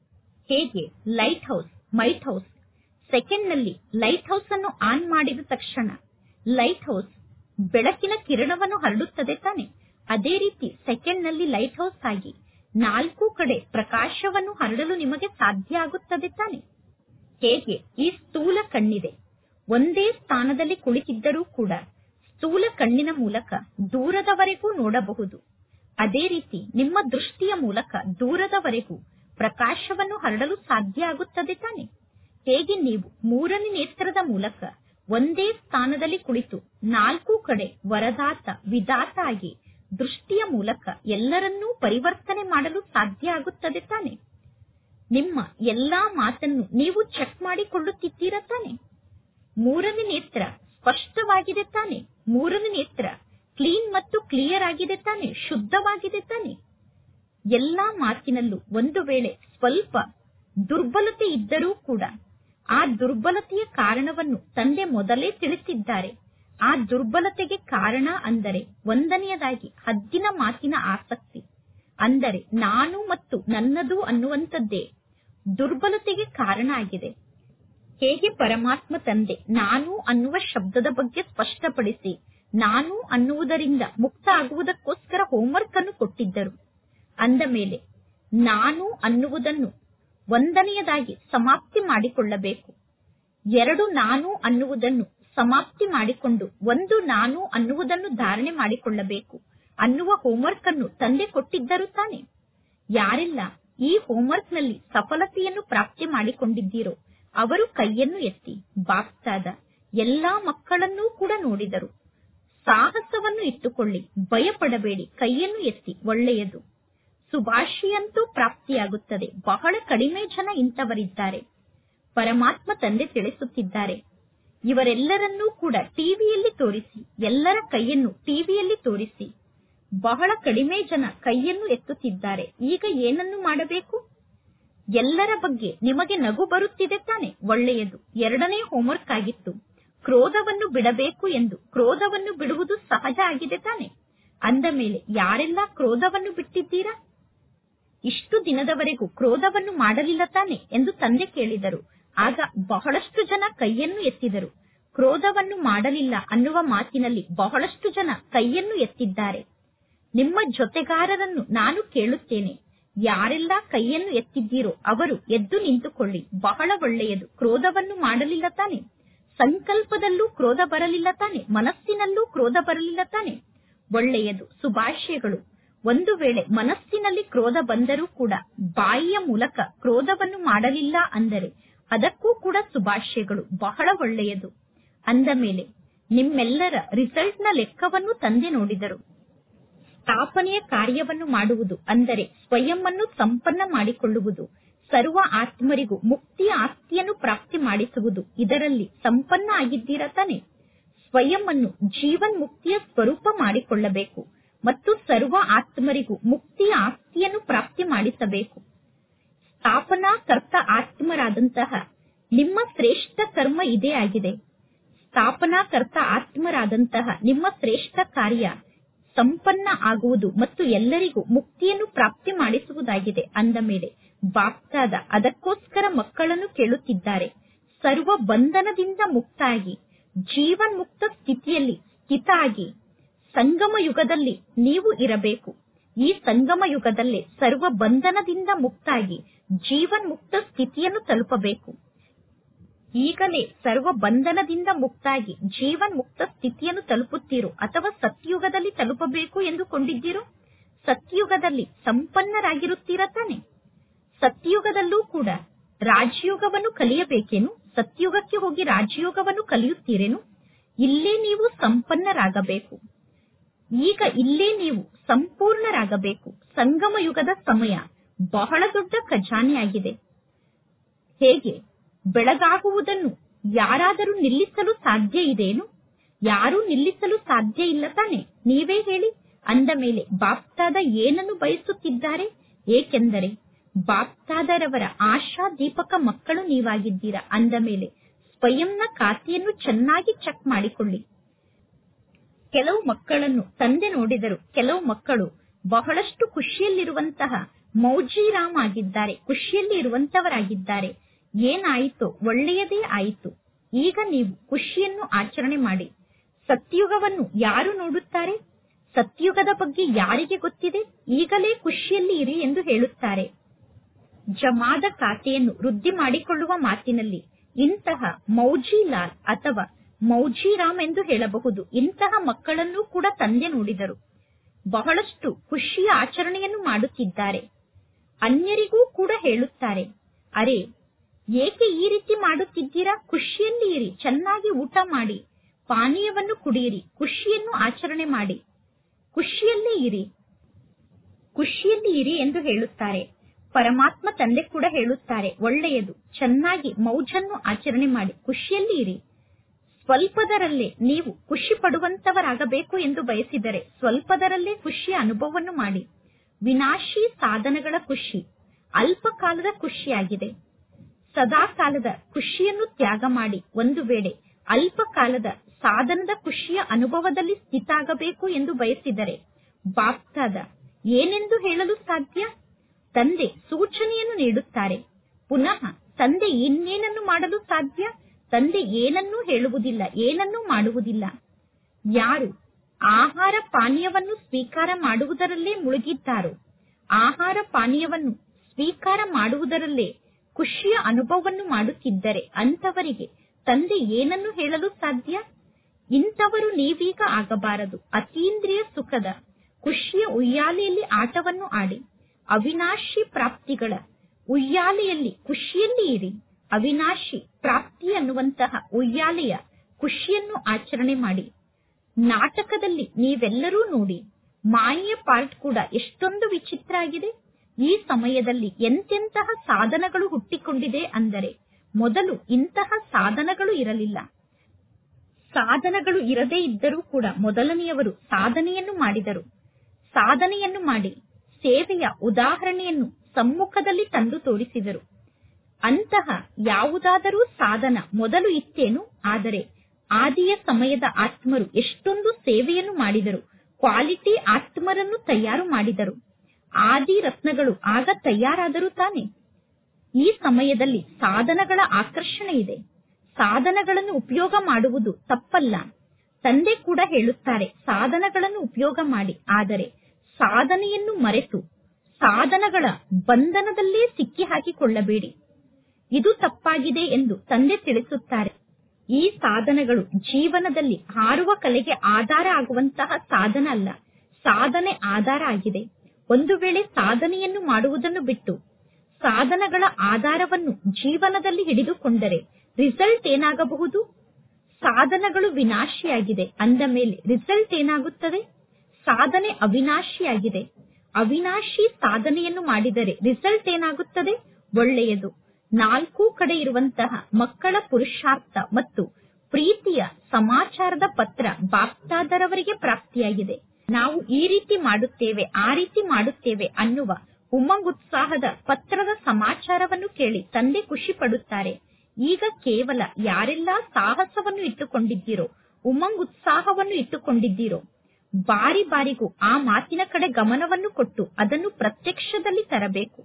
ಹೇಗೆ lighthouse might house second ನಲ್ಲಿ ಲೈಟ್ ಹೌಸ್ ಅನ್ನು ಆನ್ ಮಾಡಿದ ತಕ್ಷಣ ಲೈಟ್ ಹೌಸ್ ಬೆಳಕಿನ ಕಿರಣವನ್ನು ಹರಡುತ್ತದೆ ತಾನೆ ಅದೇ ರೀತಿ ಸೆಕೆಂಡ್ ನಲ್ಲಿ ಲೈಟ್ ಹೌಸ್ ಆಗಿ ನಾಲ್ಕು ಕಡೆ ಪ್ರಕಾಶವನ್ನು ಹರಡಲು ನಿಮಗೆ ಸಾಧ್ಯ ಆಗುತ್ತದೆ ತಾನೆ ಹೇಗೆ ಈ ಸ್ಥೂಲ ಕಣ್ಣಿದೆ ಒಂದೇ ಸ್ಥಾನದಲ್ಲಿ ಕುಳಿತಿದ್ದರೂ ಕೂಡ ಸ್ಥೂಲ ಕಣ್ಣಿನ ಮೂಲಕ ದೂರದವರೆಗೂ ನೋಡಬಹುದು ಅದೇ ರೀತಿ ನಿಮ್ಮ ದೃಷ್ಟಿಯ ಮೂಲಕ ದೂರದವರೆಗೂ ಪ್ರಕಾಶವನ್ನು ಹರಡಲು ಸಾಧ್ಯ ಆಗುತ್ತದೆ ತಾನೆ ಹೇಗೆ ನೀವು ಮೂರನೇ ನೇತ್ರದ ಮೂಲಕ ಒಂದೇ ಸ್ಥಾನದಲ್ಲಿ ಕುಳಿತು ನಾಲ್ಕು ಕಡೆ ವರದಾತ ವಿದಾತ ಆಗಿ ದೃಷ್ಟಿಯ ಮೂಲಕ ಎಲ್ಲರನ್ನೂ ಪರಿವರ್ತನೆ ಮಾಡಲು ಸಾಧ್ಯ ಆಗುತ್ತದೆ ತಾನೆ ನಿಮ್ಮ ಎಲ್ಲಾ ಮಾತನ್ನು ನೀವು ಚೆಕ್ ಮಾಡಿಕೊಳ್ಳುತ್ತಿದ್ದೀರಾ ತಾನೆ ಮೂರನೇ ನೇತ್ರ ಸ್ಪಷ್ಟವಾಗಿದೆ ತಾನೆ ಮೂರನೇ ನೇತ್ರ ಕ್ಲೀನ್ ಮತ್ತು ಕ್ಲಿಯರ್ ಆಗಿದೆ ತಾನೆ ಶುದ್ಧವಾಗಿದೆ ತಾನೆ ಎಲ್ಲಾ ಮಾತಿನಲ್ಲೂ ಒಂದು ವೇಳೆ ಸ್ವಲ್ಪ ದುರ್ಬಲತೆ ಇದ್ದರೂ ಕೂಡ ಆ ದುರ್ಬಲತೆಯ ಕಾರಣವನ್ನು ತಂದೆ ಮೊದಲೇ ತಿಳಿಸಿದ್ದಾರೆ ಆ ದುರ್ಬಲತೆಗೆ ಕಾರಣ ಅಂದರೆ ಒಂದನೆಯದಾಗಿ ಹದ್ದಿನ ಮಾತಿನ ಆಸಕ್ತಿ ಅಂದರೆ ನಾನು ಮತ್ತು ನನ್ನದು ಅನ್ನುವಂಥದ್ದೇ ದುರ್ಬಲತೆಗೆ ಕಾರಣ ಆಗಿದೆ ಹೇಗೆ ಪರಮಾತ್ಮ ತಂದೆ ನಾನು ಅನ್ನುವ ಶಬ್ದದ ಬಗ್ಗೆ ಸ್ಪಷ್ಟಪಡಿಸಿ ನಾನು ಅನ್ನುವುದರಿಂದ ಮುಕ್ತ ಆಗುವುದಕ್ಕೋಸ್ಕರ ಹೋಂವರ್ಕ್ ಅನ್ನು ಕೊಟ್ಟಿದ್ದರು ಅಂದ ಮೇಲೆ ನಾನು ಅನ್ನುವುದನ್ನು ಒಂದನೆಯದಾಗಿ ಸಮಾಪ್ತಿ ಮಾಡಿಕೊಳ್ಳಬೇಕು ಎರಡು ನಾನು ಅನ್ನುವುದನ್ನು ಸಮಾಪ್ತಿ ಮಾಡಿಕೊಂಡು ಒಂದು ನಾನು ಅನ್ನುವುದನ್ನು ಧಾರಣೆ ಮಾಡಿಕೊಳ್ಳಬೇಕು ಅನ್ನುವ ಹೋಂವರ್ಕ್ ಅನ್ನು ತಂದೆ ಕೊಟ್ಟಿದ್ದರು ತಾನೆ ಯಾರೆಲ್ಲ ಈ ಹೋಂವರ್ಕ್ ನಲ್ಲಿ ಸಫಲತೆಯನ್ನು ಪ್ರಾಪ್ತಿ ಮಾಡಿಕೊಂಡಿದ್ದೀರೋ ಅವರು ಕೈಯನ್ನು ಎತ್ತಿ ಬಾಪ್ತಾದ ಎಲ್ಲಾ ಮಕ್ಕಳನ್ನೂ ಕೂಡ ನೋಡಿದರು ಸಾಹಸವನ್ನು ಇಟ್ಟುಕೊಳ್ಳಿ ಭಯಪಡಬೇಡಿ ಕೈಯನ್ನು ಎತ್ತಿ ಒಳ್ಳೆಯದು ಸುಭಾಷಿಯಂತೂ ಪ್ರಾಪ್ತಿಯಾಗುತ್ತದೆ ಬಹಳ ಕಡಿಮೆ ಜನ ಇಂಥವರಿದ್ದಾರೆ ಪರಮಾತ್ಮ ತಂದೆ ತಿಳಿಸುತ್ತಿದ್ದಾರೆ ಇವರೆಲ್ಲರನ್ನೂ ಕೂಡ ಟಿವಿಯಲ್ಲಿ ತೋರಿಸಿ ಎಲ್ಲರ ಕೈಯನ್ನು ಟಿವಿಯಲ್ಲಿ ತೋರಿಸಿ ಬಹಳ ಕಡಿಮೆ ಜನ ಕೈಯನ್ನು ಎತ್ತುತ್ತಿದ್ದಾರೆ ಈಗ ಏನನ್ನು ಮಾಡಬೇಕು ಎಲ್ಲರ ಬಗ್ಗೆ ನಿಮಗೆ ನಗು ಬರುತ್ತಿದೆ ತಾನೆ ಒಳ್ಳೆಯದು ಎರಡನೇ ಹೋಂವರ್ಕ್ ಆಗಿತ್ತು ಕ್ರೋಧವನ್ನು ಬಿಡಬೇಕು ಎಂದು ಕ್ರೋಧವನ್ನು ಬಿಡುವುದು ಸಹಜ ಆಗಿದೆ ತಾನೆ ಅಂದ ಮೇಲೆ ಯಾರೆಲ್ಲ ಕ್ರೋಧವನ್ನು ಬಿಟ್ಟಿದ್ದೀರಾ ಇಷ್ಟು ದಿನದವರೆಗೂ ಕ್ರೋಧವನ್ನು ಮಾಡಲಿಲ್ಲ ತಾನೆ ಎಂದು ತಂದೆ ಕೇಳಿದರು ಆಗ ಬಹಳಷ್ಟು ಜನ ಕೈಯನ್ನು ಎತ್ತಿದರು ಕ್ರೋಧವನ್ನು ಮಾಡಲಿಲ್ಲ ಅನ್ನುವ ಮಾತಿನಲ್ಲಿ ಬಹಳಷ್ಟು ಜನ ಕೈಯನ್ನು ಎತ್ತಿದ್ದಾರೆ ನಿಮ್ಮ ಜೊತೆಗಾರರನ್ನು ನಾನು ಕೇಳುತ್ತೇನೆ ಯಾರೆಲ್ಲ ಕೈಯನ್ನು ಎತ್ತಿದ್ದೀರೋ ಅವರು ಎದ್ದು ನಿಂತುಕೊಳ್ಳಿ ಬಹಳ ಒಳ್ಳೆಯದು ಕ್ರೋಧವನ್ನು ಮಾಡಲಿಲ್ಲ ತಾನೆ ಸಂಕಲ್ಪದಲ್ಲೂ ಕ್ರೋಧ ಬರಲಿಲ್ಲ ತಾನೆ ಮನಸ್ಸಿನಲ್ಲೂ ಕ್ರೋಧ ಬರಲಿಲ್ಲ ತಾನೆ ಒಳ್ಳೆಯದು ಸುಭಾಷ್ಯಗಳು ಒಂದು ವೇಳೆ ಮನಸ್ಸಿನಲ್ಲಿ ಕ್ರೋಧ ಬಂದರೂ ಕೂಡ ಬಾಯಿಯ ಮೂಲಕ ಕ್ರೋಧವನ್ನು ಮಾಡಲಿಲ್ಲ ಅಂದರೆ ಅದಕ್ಕೂ ಕೂಡ ಸುಭಾಷ್ಯಗಳು ಬಹಳ ಒಳ್ಳೆಯದು ಅಂದ ಮೇಲೆ ನಿಮ್ಮೆಲ್ಲರ ರಿಸಲ್ಟ್ನ ಲೆಕ್ಕವನ್ನು ತಂದೆ ನೋಡಿದರು ಸ್ಥಾಪನೆಯ ಕಾರ್ಯವನ್ನು ಮಾಡುವುದು ಅಂದರೆ ಸ್ವಯಂ ಅನ್ನು ಸಂಪನ್ನ ಮಾಡಿಕೊಳ್ಳುವುದು ಸರ್ವ ಆತ್ಮರಿಗೂ ಮುಕ್ತಿಯ ಆಸ್ತಿಯನ್ನು ಪ್ರಾಪ್ತಿ ಮಾಡಿಸುವುದು ಇದರಲ್ಲಿ ಸಂಪನ್ನ ಆಗಿದ್ದೀರಾ ತಾನೆ ಸ್ವಯಂ ಅನ್ನು ಜೀವನ್ ಮುಕ್ತಿಯ ಸ್ವರೂಪ ಮಾಡಿಕೊಳ್ಳಬೇಕು ಮತ್ತು ಸರ್ವ ಆತ್ಮರಿಗೂ ಮುಕ್ತಿಯ ಆಸ್ತಿಯನ್ನು ಪ್ರಾಪ್ತಿ ಮಾಡಿಸಬೇಕು ಸ್ಥಾಪನಾ ಕರ್ತ ಆತ್ಮರಾದಂತಹ ನಿಮ್ಮ ಶ್ರೇಷ್ಠ ಕರ್ಮ ಇದೇ ಆಗಿದೆ ಸ್ಥಾಪನಾ ಕರ್ತ ಆತ್ಮರಾದಂತಹ ನಿಮ್ಮ ಶ್ರೇಷ್ಠ ಕಾರ್ಯ ಸಂಪನ್ನ ಆಗುವುದು ಮತ್ತು ಎಲ್ಲರಿಗೂ ಮುಕ್ತಿಯನ್ನು ಪ್ರಾಪ್ತಿ ಮಾಡಿಸುವುದಾಗಿದೆ ಅಂದ ಮೇಲೆ ಬಾಪ್ತಾದ ಅದಕ್ಕೋಸ್ಕರ ಮಕ್ಕಳನ್ನು ಕೇಳುತ್ತಿದ್ದಾರೆ ಸರ್ವ ಬಂಧನದಿಂದ ಮುಕ್ತಾಗಿ ಜೀವನ್ ಮುಕ್ತ ಸ್ಥಿತಿಯಲ್ಲಿ ಸ್ಥಿತ ಆಗಿ ಸಂಗಮ ಯುಗದಲ್ಲಿ ನೀವು ಇರಬೇಕು ಈ ಸಂಗಮ ಯುಗದಲ್ಲೇ ಸರ್ವ ಬಂಧನದಿಂದ ಮುಕ್ತಾಗಿ ಜೀವನ್ ಮುಕ್ತ ಸ್ಥಿತಿಯನ್ನು ತಲುಪಬೇಕು ಈಗಲೇ ಸರ್ವ ಬಂಧನದಿಂದ ಮುಕ್ತಾಗಿ ಜೀವನ್ ಮುಕ್ತ ಸ್ಥಿತಿಯನ್ನು ತಲುಪುತ್ತೀರೋ ಅಥವಾ ಸತ್ಯುಗದಲ್ಲಿ ತಲುಪಬೇಕು ಎಂದುಕೊಂಡಿದ್ದೀರೋ ಸತ್ಯುಗದಲ್ಲಿ ಸಂಪನ್ನರಾಗಿರುತ್ತೀರಾ ತಾನೆ ಸತ್ಯುಗದಲ್ಲೂ ಕೂಡ ರಾಜಯೋಗವನ್ನು ಕಲಿಯಬೇಕೇನು ಸತ್ಯುಗಕ್ಕೆ ಹೋಗಿ ರಾಜಯೋಗವನ್ನು ಕಲಿಯುತ್ತೀರೇನು ಇಲ್ಲೇ ನೀವು ಸಂಪನ್ನರಾಗಬೇಕು ಈಗ ಇಲ್ಲೇ ನೀವು ಸಂಪೂರ್ಣರಾಗಬೇಕು ಸಂಗಮ ಯುಗದ ಸಮಯ ಬಹಳ ದೊಡ್ಡ ಖಜಾನೆಯಾಗಿದೆ ಹೇಗೆ ಬೆಳಗಾಗುವುದನ್ನು ಯಾರಾದರೂ ನಿಲ್ಲಿಸಲು ಸಾಧ್ಯ ಇದೆಯೇನು ಯಾರೂ ನಿಲ್ಲಿಸಲು ಸಾಧ್ಯ ಇಲ್ಲ ತಾನೆ ನೀವೇ ಹೇಳಿ ಅಂದ ಮೇಲೆ ಬಾಪ್ತಾದ ಏನನ್ನು ಬಯಸುತ್ತಿದ್ದಾರೆ ಏಕೆಂದರೆ ಬಾಪ್ತಾದರವರ ಆಶಾ ದೀಪಕ ಮಕ್ಕಳು ನೀವಾಗಿದ್ದೀರಾ ಅಂದ ಮೇಲೆ ಸ್ವಯಂನ ಖಾತೆಯನ್ನು ಚೆನ್ನಾಗಿ ಚೆಕ್ ಮಾಡಿಕೊಳ್ಳಿ ಕೆಲವು ಮಕ್ಕಳನ್ನು ತಂದೆ ನೋಡಿದರು ಕೆಲವು ಮಕ್ಕಳು ಬಹಳಷ್ಟು ಖುಷಿಯಲ್ಲಿರುವಂತಹ ಮೌಜಿರಾಮ್ ಆಗಿದ್ದಾರೆ ಖುಷಿಯಲ್ಲಿ ಇರುವಂತವರಾಗಿದ್ದಾರೆ ಏನಾಯಿತೋ ಒಳ್ಳೆಯದೇ ಆಯಿತು ಈಗ ನೀವು ಖುಷಿಯನ್ನು ಆಚರಣೆ ಮಾಡಿ ಸತ್ಯುಗವನ್ನು ಯಾರು ನೋಡುತ್ತಾರೆ ಸತ್ಯುಗದ ಬಗ್ಗೆ ಯಾರಿಗೆ ಗೊತ್ತಿದೆ ಈಗಲೇ ಖುಷಿಯಲ್ಲಿ ಇರಿ ಎಂದು ಹೇಳುತ್ತಾರೆ ಜಮಾದ ಖಾತೆಯನ್ನು ವೃದ್ಧಿ ಮಾಡಿಕೊಳ್ಳುವ ಮಾತಿನಲ್ಲಿ ಇಂತಹ ಮೌಜಿಲಾಲ್ ಅಥವಾ ಮೌಜಿರಾಮ್ ಎಂದು ಹೇಳಬಹುದು ಇಂತಹ ಮಕ್ಕಳನ್ನು ಕೂಡ ತಂದೆ ನೋಡಿದರು ಬಹಳಷ್ಟು ಖುಷಿಯ ಆಚರಣೆಯನ್ನು ಮಾಡುತ್ತಿದ್ದಾರೆ ಅನ್ಯರಿಗೂ ಕೂಡ ಹೇಳುತ್ತಾರೆ ಅರೆ ಏಕೆ ಈ ರೀತಿ ಮಾಡುತ್ತಿದ್ದೀರಾ ಖುಷಿಯಲ್ಲಿ ಇರಿ ಚೆನ್ನಾಗಿ ಊಟ ಮಾಡಿ ಪಾನೀಯವನ್ನು ಕುಡಿಯಿರಿ ಖುಷಿಯನ್ನು ಆಚರಣೆ ಮಾಡಿ ಖುಷಿಯಲ್ಲೇ ಇರಿ ಖುಷಿಯಲ್ಲಿ ಇರಿ ಎಂದು ಹೇಳುತ್ತಾರೆ ಪರಮಾತ್ಮ ತಂದೆ ಕೂಡ ಹೇಳುತ್ತಾರೆ ಒಳ್ಳೆಯದು ಚೆನ್ನಾಗಿ ಮೌಜನ್ನು ಆಚರಣೆ ಮಾಡಿ ಖುಷಿಯಲ್ಲಿ ಇರಿ ಸ್ವಲ್ಪದರಲ್ಲೇ ನೀವು ಖುಷಿ ಪಡುವಂತವರಾಗಬೇಕು ಎಂದು ಬಯಸಿದರೆ ಸ್ವಲ್ಪದರಲ್ಲೇ ಖುಷಿಯ ಅನುಭವವನ್ನು ಮಾಡಿ ವಿನಾಶಿ ಸಾಧನಗಳ ಖುಷಿ ಅಲ್ಪ ಕಾಲದ ಖುಷಿಯಾಗಿದೆ ಸದಾ ಕಾಲದ ಖುಷಿಯನ್ನು ತ್ಯಾಗ ಮಾಡಿ ಒಂದು ವೇಳೆ ಅಲ್ಪ ಕಾಲದ ಸಾಧನದ ಖುಷಿಯ ಅನುಭವದಲ್ಲಿ ಸ್ಥಿತಾಗಬೇಕು ಎಂದು ಬಯಸಿದರೆ ಬಾಪ್ತಾದ ಏನೆಂದು ಹೇಳಲು ಸಾಧ್ಯ ತಂದೆ ಸೂಚನೆಯನ್ನು ನೀಡುತ್ತಾರೆ ಪುನಃ ತಂದೆ ಇನ್ನೇನನ್ನು ಮಾಡಲು ಸಾಧ್ಯ ತಂದೆ ಏನನ್ನೂ ಹೇಳುವುದಿಲ್ಲ ಏನನ್ನೂ ಮಾಡುವುದಿಲ್ಲ ಯಾರು ಆಹಾರ ಪಾನೀಯವನ್ನು ಸ್ವೀಕಾರ ಮಾಡುವುದರಲ್ಲೇ ಮುಳುಗಿದ್ದಾರೋ ಆಹಾರ ಪಾನೀಯವನ್ನು ಸ್ವೀಕಾರ ಮಾಡುವುದರಲ್ಲೇ ಖುಷಿಯ ಅನುಭವವನ್ನು ಮಾಡುತ್ತಿದ್ದರೆ ಅಂತವರಿಗೆ ತಂದೆ ಏನನ್ನು ಹೇಳಲು ಸಾಧ್ಯ ಇಂಥವರು ನೀವೀಗ ಆಗಬಾರದು ಅತೀಂದ್ರಿಯ ಸುಖದ ಖುಷಿಯ ಉಯ್ಯಾಲೆಯಲ್ಲಿ ಆಟವನ್ನು ಆಡಿ ಅವಿನಾಶಿ ಪ್ರಾಪ್ತಿಗಳ ಉಯ್ಯಾಲೆಯಲ್ಲಿ ಖುಷಿಯಲ್ಲಿ ಇರಿ ಅವಿನಾಶಿ ಪ್ರಾಪ್ತಿ ಅನ್ನುವಂತಹ ಉಯ್ಯಾಲೆಯ ಖುಷಿಯನ್ನು ಆಚರಣೆ ಮಾಡಿ ನಾಟಕದಲ್ಲಿ ನೀವೆಲ್ಲರೂ ನೋಡಿ ಮಾಯೆಯ ಪಾರ್ಟ್ ಕೂಡ ಎಷ್ಟೊಂದು ವಿಚಿತ್ರ ಆಗಿದೆ ಈ ಸಮಯದಲ್ಲಿ ಎಂತೆಂತಹ ಸಾಧನಗಳು ಹುಟ್ಟಿಕೊಂಡಿದೆ ಅಂದರೆ ಮೊದಲು ಇಂತಹ ಸಾಧನಗಳು ಇರಲಿಲ್ಲ ಸಾಧನಗಳು ಇರದೇ ಇದ್ದರೂ ಕೂಡ ಮೊದಲನೆಯವರು ಸಾಧನೆಯನ್ನು ಮಾಡಿದರು ಸಾಧನೆಯನ್ನು ಮಾಡಿ ಸೇವೆಯ ಉದಾಹರಣೆಯನ್ನು ಸಮ್ಮುಖದಲ್ಲಿ ತಂದು ತೋರಿಸಿದರು ಅಂತಹ ಯಾವುದಾದರೂ ಸಾಧನ ಮೊದಲು ಇತ್ತೇನು ಆದರೆ ಆದಿಯ ಸಮಯದ ಆತ್ಮರು ಎಷ್ಟೊಂದು ಸೇವೆಯನ್ನು ಮಾಡಿದರು ಕ್ವಾಲಿಟಿ ಆತ್ಮರನ್ನು ತಯಾರು ಮಾಡಿದರು ಆದಿ ರತ್ನಗಳು ಆಗ ತಯಾರಾದರು ತಾನೆ ಈ ಸಮಯದಲ್ಲಿ ಸಾಧನಗಳ ಆಕರ್ಷಣೆ ಇದೆ ಸಾಧನಗಳನ್ನು ಉಪಯೋಗ ಮಾಡುವುದು ತಪ್ಪಲ್ಲ ತಂದೆ ಕೂಡ ಹೇಳುತ್ತಾರೆ ಸಾಧನಗಳನ್ನು ಉಪಯೋಗ ಮಾಡಿ ಆದರೆ ಸಾಧನೆಯನ್ನು ಮರೆತು ಸಾಧನಗಳ ಬಂಧನದಲ್ಲೇ ಸಿಕ್ಕಿ ಹಾಕಿಕೊಳ್ಳಬೇಡಿ ಇದು ತಪ್ಪಾಗಿದೆ ಎಂದು ತಂದೆ ತಿಳಿಸುತ್ತಾರೆ ಈ ಸಾಧನಗಳು ಜೀವನದಲ್ಲಿ ಹಾರುವ ಕಲೆಗೆ ಆಧಾರ ಆಗುವಂತಹ ಸಾಧನ ಅಲ್ಲ ಸಾಧನೆ ಆಧಾರ ಆಗಿದೆ ಒಂದು ವೇಳೆ ಸಾಧನೆಯನ್ನು ಮಾಡುವುದನ್ನು ಬಿಟ್ಟು ಸಾಧನಗಳ ಆಧಾರವನ್ನು ಜೀವನದಲ್ಲಿ ಹಿಡಿದುಕೊಂಡರೆ ರಿಸಲ್ಟ್ ಏನಾಗಬಹುದು ಸಾಧನಗಳು ವಿನಾಶಿಯಾಗಿದೆ ಅಂದ ಮೇಲೆ ರಿಸಲ್ಟ್ ಏನಾಗುತ್ತದೆ ಸಾಧನೆ ಅವಿನಾಶಿಯಾಗಿದೆ ಅವಿನಾಶಿ ಸಾಧನೆಯನ್ನು ಮಾಡಿದರೆ ರಿಸಲ್ಟ್ ಏನಾಗುತ್ತದೆ ಒಳ್ಳೆಯದು ನಾಲ್ಕು ಕಡೆ ಇರುವಂತಹ ಮಕ್ಕಳ ಪುರುಷಾರ್ಥ ಮತ್ತು ಪ್ರೀತಿಯ ಸಮಾಚಾರದ ಪತ್ರ ಬಾಪ್ತಾದರವರಿಗೆ ಪ್ರಾಪ್ತಿಯಾಗಿದೆ ನಾವು ಈ ರೀತಿ ಮಾಡುತ್ತೇವೆ ಆ ರೀತಿ ಮಾಡುತ್ತೇವೆ ಅನ್ನುವ ಉಮಂಗ್ ಉತ್ಸಾಹದ ಪತ್ರದ ಸಮಾಚಾರವನ್ನು ಕೇಳಿ ತಂದೆ ಖುಷಿ ಪಡುತ್ತಾರೆ ಈಗ ಕೇವಲ ಯಾರೆಲ್ಲ ಸಾಹಸವನ್ನು ಇಟ್ಟುಕೊಂಡಿದ್ದೀರೋ ಉಮಂಗ್ ಉತ್ಸಾಹವನ್ನು ಇಟ್ಟುಕೊಂಡಿದ್ದೀರೋ ಬಾರಿ ಬಾರಿಗೂ ಆ ಮಾತಿನ ಕಡೆ ಗಮನವನ್ನು ಕೊಟ್ಟು ಅದನ್ನು ಪ್ರತ್ಯಕ್ಷದಲ್ಲಿ ತರಬೇಕು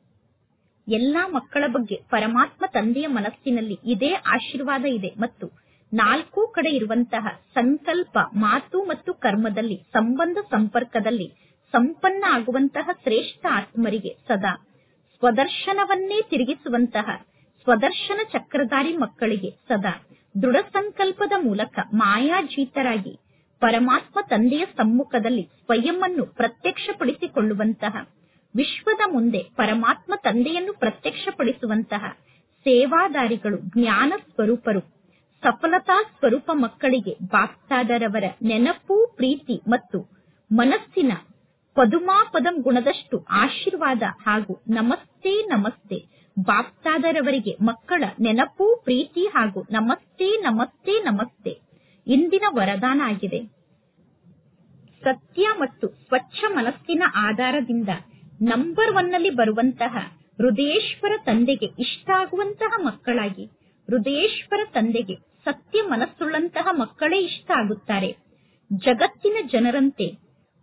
ಎಲ್ಲಾ ಮಕ್ಕಳ ಬಗ್ಗೆ ಪರಮಾತ್ಮ ತಂದೆಯ ಮನಸ್ಸಿನಲ್ಲಿ ಇದೇ ಆಶೀರ್ವಾದ ಇದೆ ಮತ್ತು ನಾಲ್ಕು ಕಡೆ ಇರುವಂತಹ ಸಂಕಲ್ಪ ಮಾತು ಮತ್ತು ಕರ್ಮದಲ್ಲಿ ಸಂಬಂಧ ಸಂಪರ್ಕದಲ್ಲಿ ಸಂಪನ್ನ ಆಗುವಂತಹ ಶ್ರೇಷ್ಠ ಆತ್ಮರಿಗೆ ಸದಾ ಸ್ವದರ್ಶನವನ್ನೇ ತಿರುಗಿಸುವಂತಹ ಸ್ವದರ್ಶನ ಚಕ್ರಧಾರಿ ಮಕ್ಕಳಿಗೆ ಸದಾ ದೃಢ ಸಂಕಲ್ಪದ ಮೂಲಕ ಮಾಯಾಜೀತರಾಗಿ ಪರಮಾತ್ಮ ತಂದೆಯ ಸಮ್ಮುಖದಲ್ಲಿ ಸ್ವಯಂವನ್ನು ಪ್ರತ್ಯಕ್ಷಪಡಿಸಿಕೊಳ್ಳುವಂತಹ ವಿಶ್ವದ ಮುಂದೆ ಪರಮಾತ್ಮ ತಂದೆಯನ್ನು ಪ್ರತ್ಯಕ್ಷಪಡಿಸುವಂತಹ ಸೇವಾದಾರಿಗಳು ಜ್ಞಾನ ಸ್ವರೂಪರು ಸಫಲತಾ ಸ್ವರೂಪ ಮಕ್ಕಳಿಗೆ ಬಾಪ್ತಾದರವರ ನೆನಪು ಪ್ರೀತಿ ಮತ್ತು ಮನಸ್ಸಿನ ಪದುಮಾಪದಂ ಗುಣದಷ್ಟು ಆಶೀರ್ವಾದ ಹಾಗೂ ನಮಸ್ತೆ ನಮಸ್ತೆ ಬಾಪ್ತಾದರವರಿಗೆ ಮಕ್ಕಳ ನೆನಪು ಪ್ರೀತಿ ಹಾಗೂ ನಮಸ್ತೆ ನಮಸ್ತೆ ನಮಸ್ತೆ ಇಂದಿನ ವರದಾನ ಆಗಿದೆ ಸತ್ಯ ಮತ್ತು ಸ್ವಚ್ಛ ಮನಸ್ಸಿನ ಆಧಾರದಿಂದ ನಂಬರ್ ಒನ್ನಲ್ಲಿ ಬರುವಂತಹ ಹೃದಯೇಶ್ವರ ತಂದೆಗೆ ಇಷ್ಟ ಆಗುವಂತಹ ಮಕ್ಕಳಾಗಿ ಹೃದಯೇಶ್ವರ ತಂದೆಗೆ ಸತ್ಯ ಮನಸ್ಸುಳ್ಳಂತಹ ಮಕ್ಕಳೇ ಇಷ್ಟ ಆಗುತ್ತಾರೆ ಜಗತ್ತಿನ ಜನರಂತೆ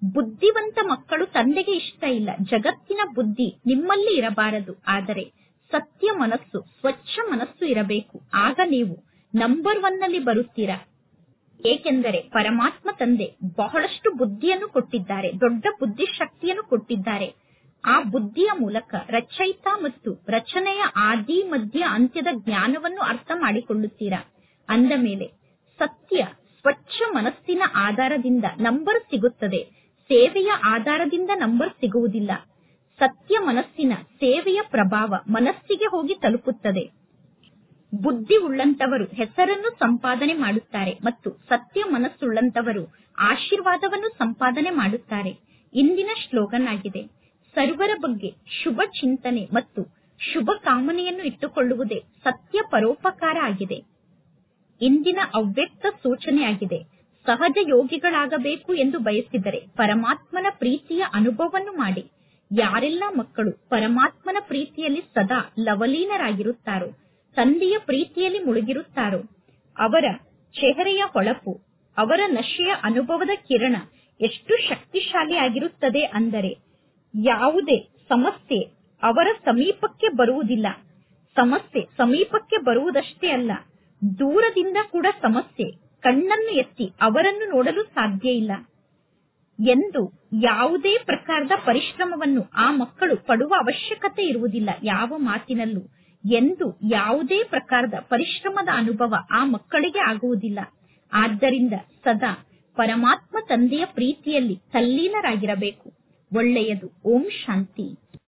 ಬುದ್ಧಿವಂತ ಮಕ್ಕಳು ತಂದೆಗೆ ಇಷ್ಟ ಇಲ್ಲ ಜಗತ್ತಿನ ಬುದ್ಧಿ ನಿಮ್ಮಲ್ಲಿ ಇರಬಾರದು ಆದರೆ ಸತ್ಯ ಮನಸ್ಸು ಸ್ವಚ್ಛ ಮನಸ್ಸು ಇರಬೇಕು ಆಗ ನೀವು ನಂಬರ್ ಒನ್ ನಲ್ಲಿ ಬರುತ್ತೀರಾ ಏಕೆಂದರೆ ಪರಮಾತ್ಮ ತಂದೆ ಬಹಳಷ್ಟು ಬುದ್ಧಿಯನ್ನು ಕೊಟ್ಟಿದ್ದಾರೆ ದೊಡ್ಡ ಬುದ್ಧಿಶಕ್ತಿಯನ್ನು ಕೊಟ್ಟಿದ್ದಾರೆ ಆ ಬುದ್ಧಿಯ ಮೂಲಕ ರಚಯಿತ ಮತ್ತು ರಚನೆಯ ಆದಿ ಮಧ್ಯ ಅಂತ್ಯದ ಜ್ಞಾನವನ್ನು ಅರ್ಥ ಮಾಡಿಕೊಳ್ಳುತ್ತೀರಾ ಅಂದ ಮೇಲೆ ಸತ್ಯ ಸ್ವಚ್ಛ ಮನಸ್ಸಿನ ಆಧಾರದಿಂದ ನಂಬರ್ ಸಿಗುತ್ತದೆ ಸೇವೆಯ ಆಧಾರದಿಂದ ನಂಬರ್ ಸಿಗುವುದಿಲ್ಲ ಸತ್ಯ ಮನಸ್ಸಿನ ಸೇವೆಯ ಪ್ರಭಾವ ಮನಸ್ಸಿಗೆ ಹೋಗಿ ತಲುಪುತ್ತದೆ ಬುದ್ಧಿ ಉಳ್ಳಂತವರು ಹೆಸರನ್ನು ಸಂಪಾದನೆ ಮಾಡುತ್ತಾರೆ ಮತ್ತು ಸತ್ಯ ಮನಸ್ಸುಳ್ಳಂತವರು ಆಶೀರ್ವಾದವನ್ನು ಸಂಪಾದನೆ ಮಾಡುತ್ತಾರೆ ಇಂದಿನ ಶ್ಲೋಗನ್ ಆಗಿದೆ ಸರ್ವರ ಬಗ್ಗೆ ಶುಭ ಚಿಂತನೆ ಮತ್ತು ಶುಭ ಕಾಮನೆಯನ್ನು ಇಟ್ಟುಕೊಳ್ಳುವುದೇ ಸತ್ಯ ಪರೋಪಕಾರ ಆಗಿದೆ ಇಂದಿನ ಅವ್ಯಕ್ತ ಸೂಚನೆಯಾಗಿದೆ ಸಹಜ ಯೋಗಿಗಳಾಗಬೇಕು ಎಂದು ಬಯಸಿದರೆ ಪರಮಾತ್ಮನ ಪ್ರೀತಿಯ ಅನುಭವವನ್ನು ಮಾಡಿ ಯಾರೆಲ್ಲ ಮಕ್ಕಳು ಪರಮಾತ್ಮನ ಪ್ರೀತಿಯಲ್ಲಿ ಸದಾ ಲವಲೀನರಾಗಿರುತ್ತಾರೋ ತಂದೆಯ ಪ್ರೀತಿಯಲ್ಲಿ ಮುಳುಗಿರುತ್ತಾರೋ ಅವರ ಚೆಹರೆಯ ಹೊಳಪು ಅವರ ನಶೆಯ ಅನುಭವದ ಕಿರಣ ಎಷ್ಟು ಶಕ್ತಿಶಾಲಿಯಾಗಿರುತ್ತದೆ ಅಂದರೆ ಯಾವುದೇ ಸಮಸ್ಯೆ ಅವರ ಸಮೀಪಕ್ಕೆ ಬರುವುದಿಲ್ಲ ಸಮಸ್ಯೆ ಸಮೀಪಕ್ಕೆ ಬರುವುದಷ್ಟೇ ಅಲ್ಲ ದೂರದಿಂದ ಕೂಡ ಸಮಸ್ಯೆ ಕಣ್ಣನ್ನು ಎತ್ತಿ ಅವರನ್ನು ನೋಡಲು ಸಾಧ್ಯ ಇಲ್ಲ ಎಂದು ಯಾವುದೇ ಪ್ರಕಾರದ ಪರಿಶ್ರಮವನ್ನು ಆ ಮಕ್ಕಳು ಪಡುವ ಅವಶ್ಯಕತೆ ಇರುವುದಿಲ್ಲ ಯಾವ ಮಾತಿನಲ್ಲೂ ಎಂದು ಯಾವುದೇ ಪ್ರಕಾರದ ಪರಿಶ್ರಮದ ಅನುಭವ ಆ ಮಕ್ಕಳಿಗೆ ಆಗುವುದಿಲ್ಲ ಆದ್ದರಿಂದ ಸದಾ ಪರಮಾತ್ಮ ತಂದೆಯ ಪ್ರೀತಿಯಲ್ಲಿ ತಲ್ಲೀನರಾಗಿರಬೇಕು ಒಳ್ಳೆಯದು ಓಂ ಶಾಂತಿ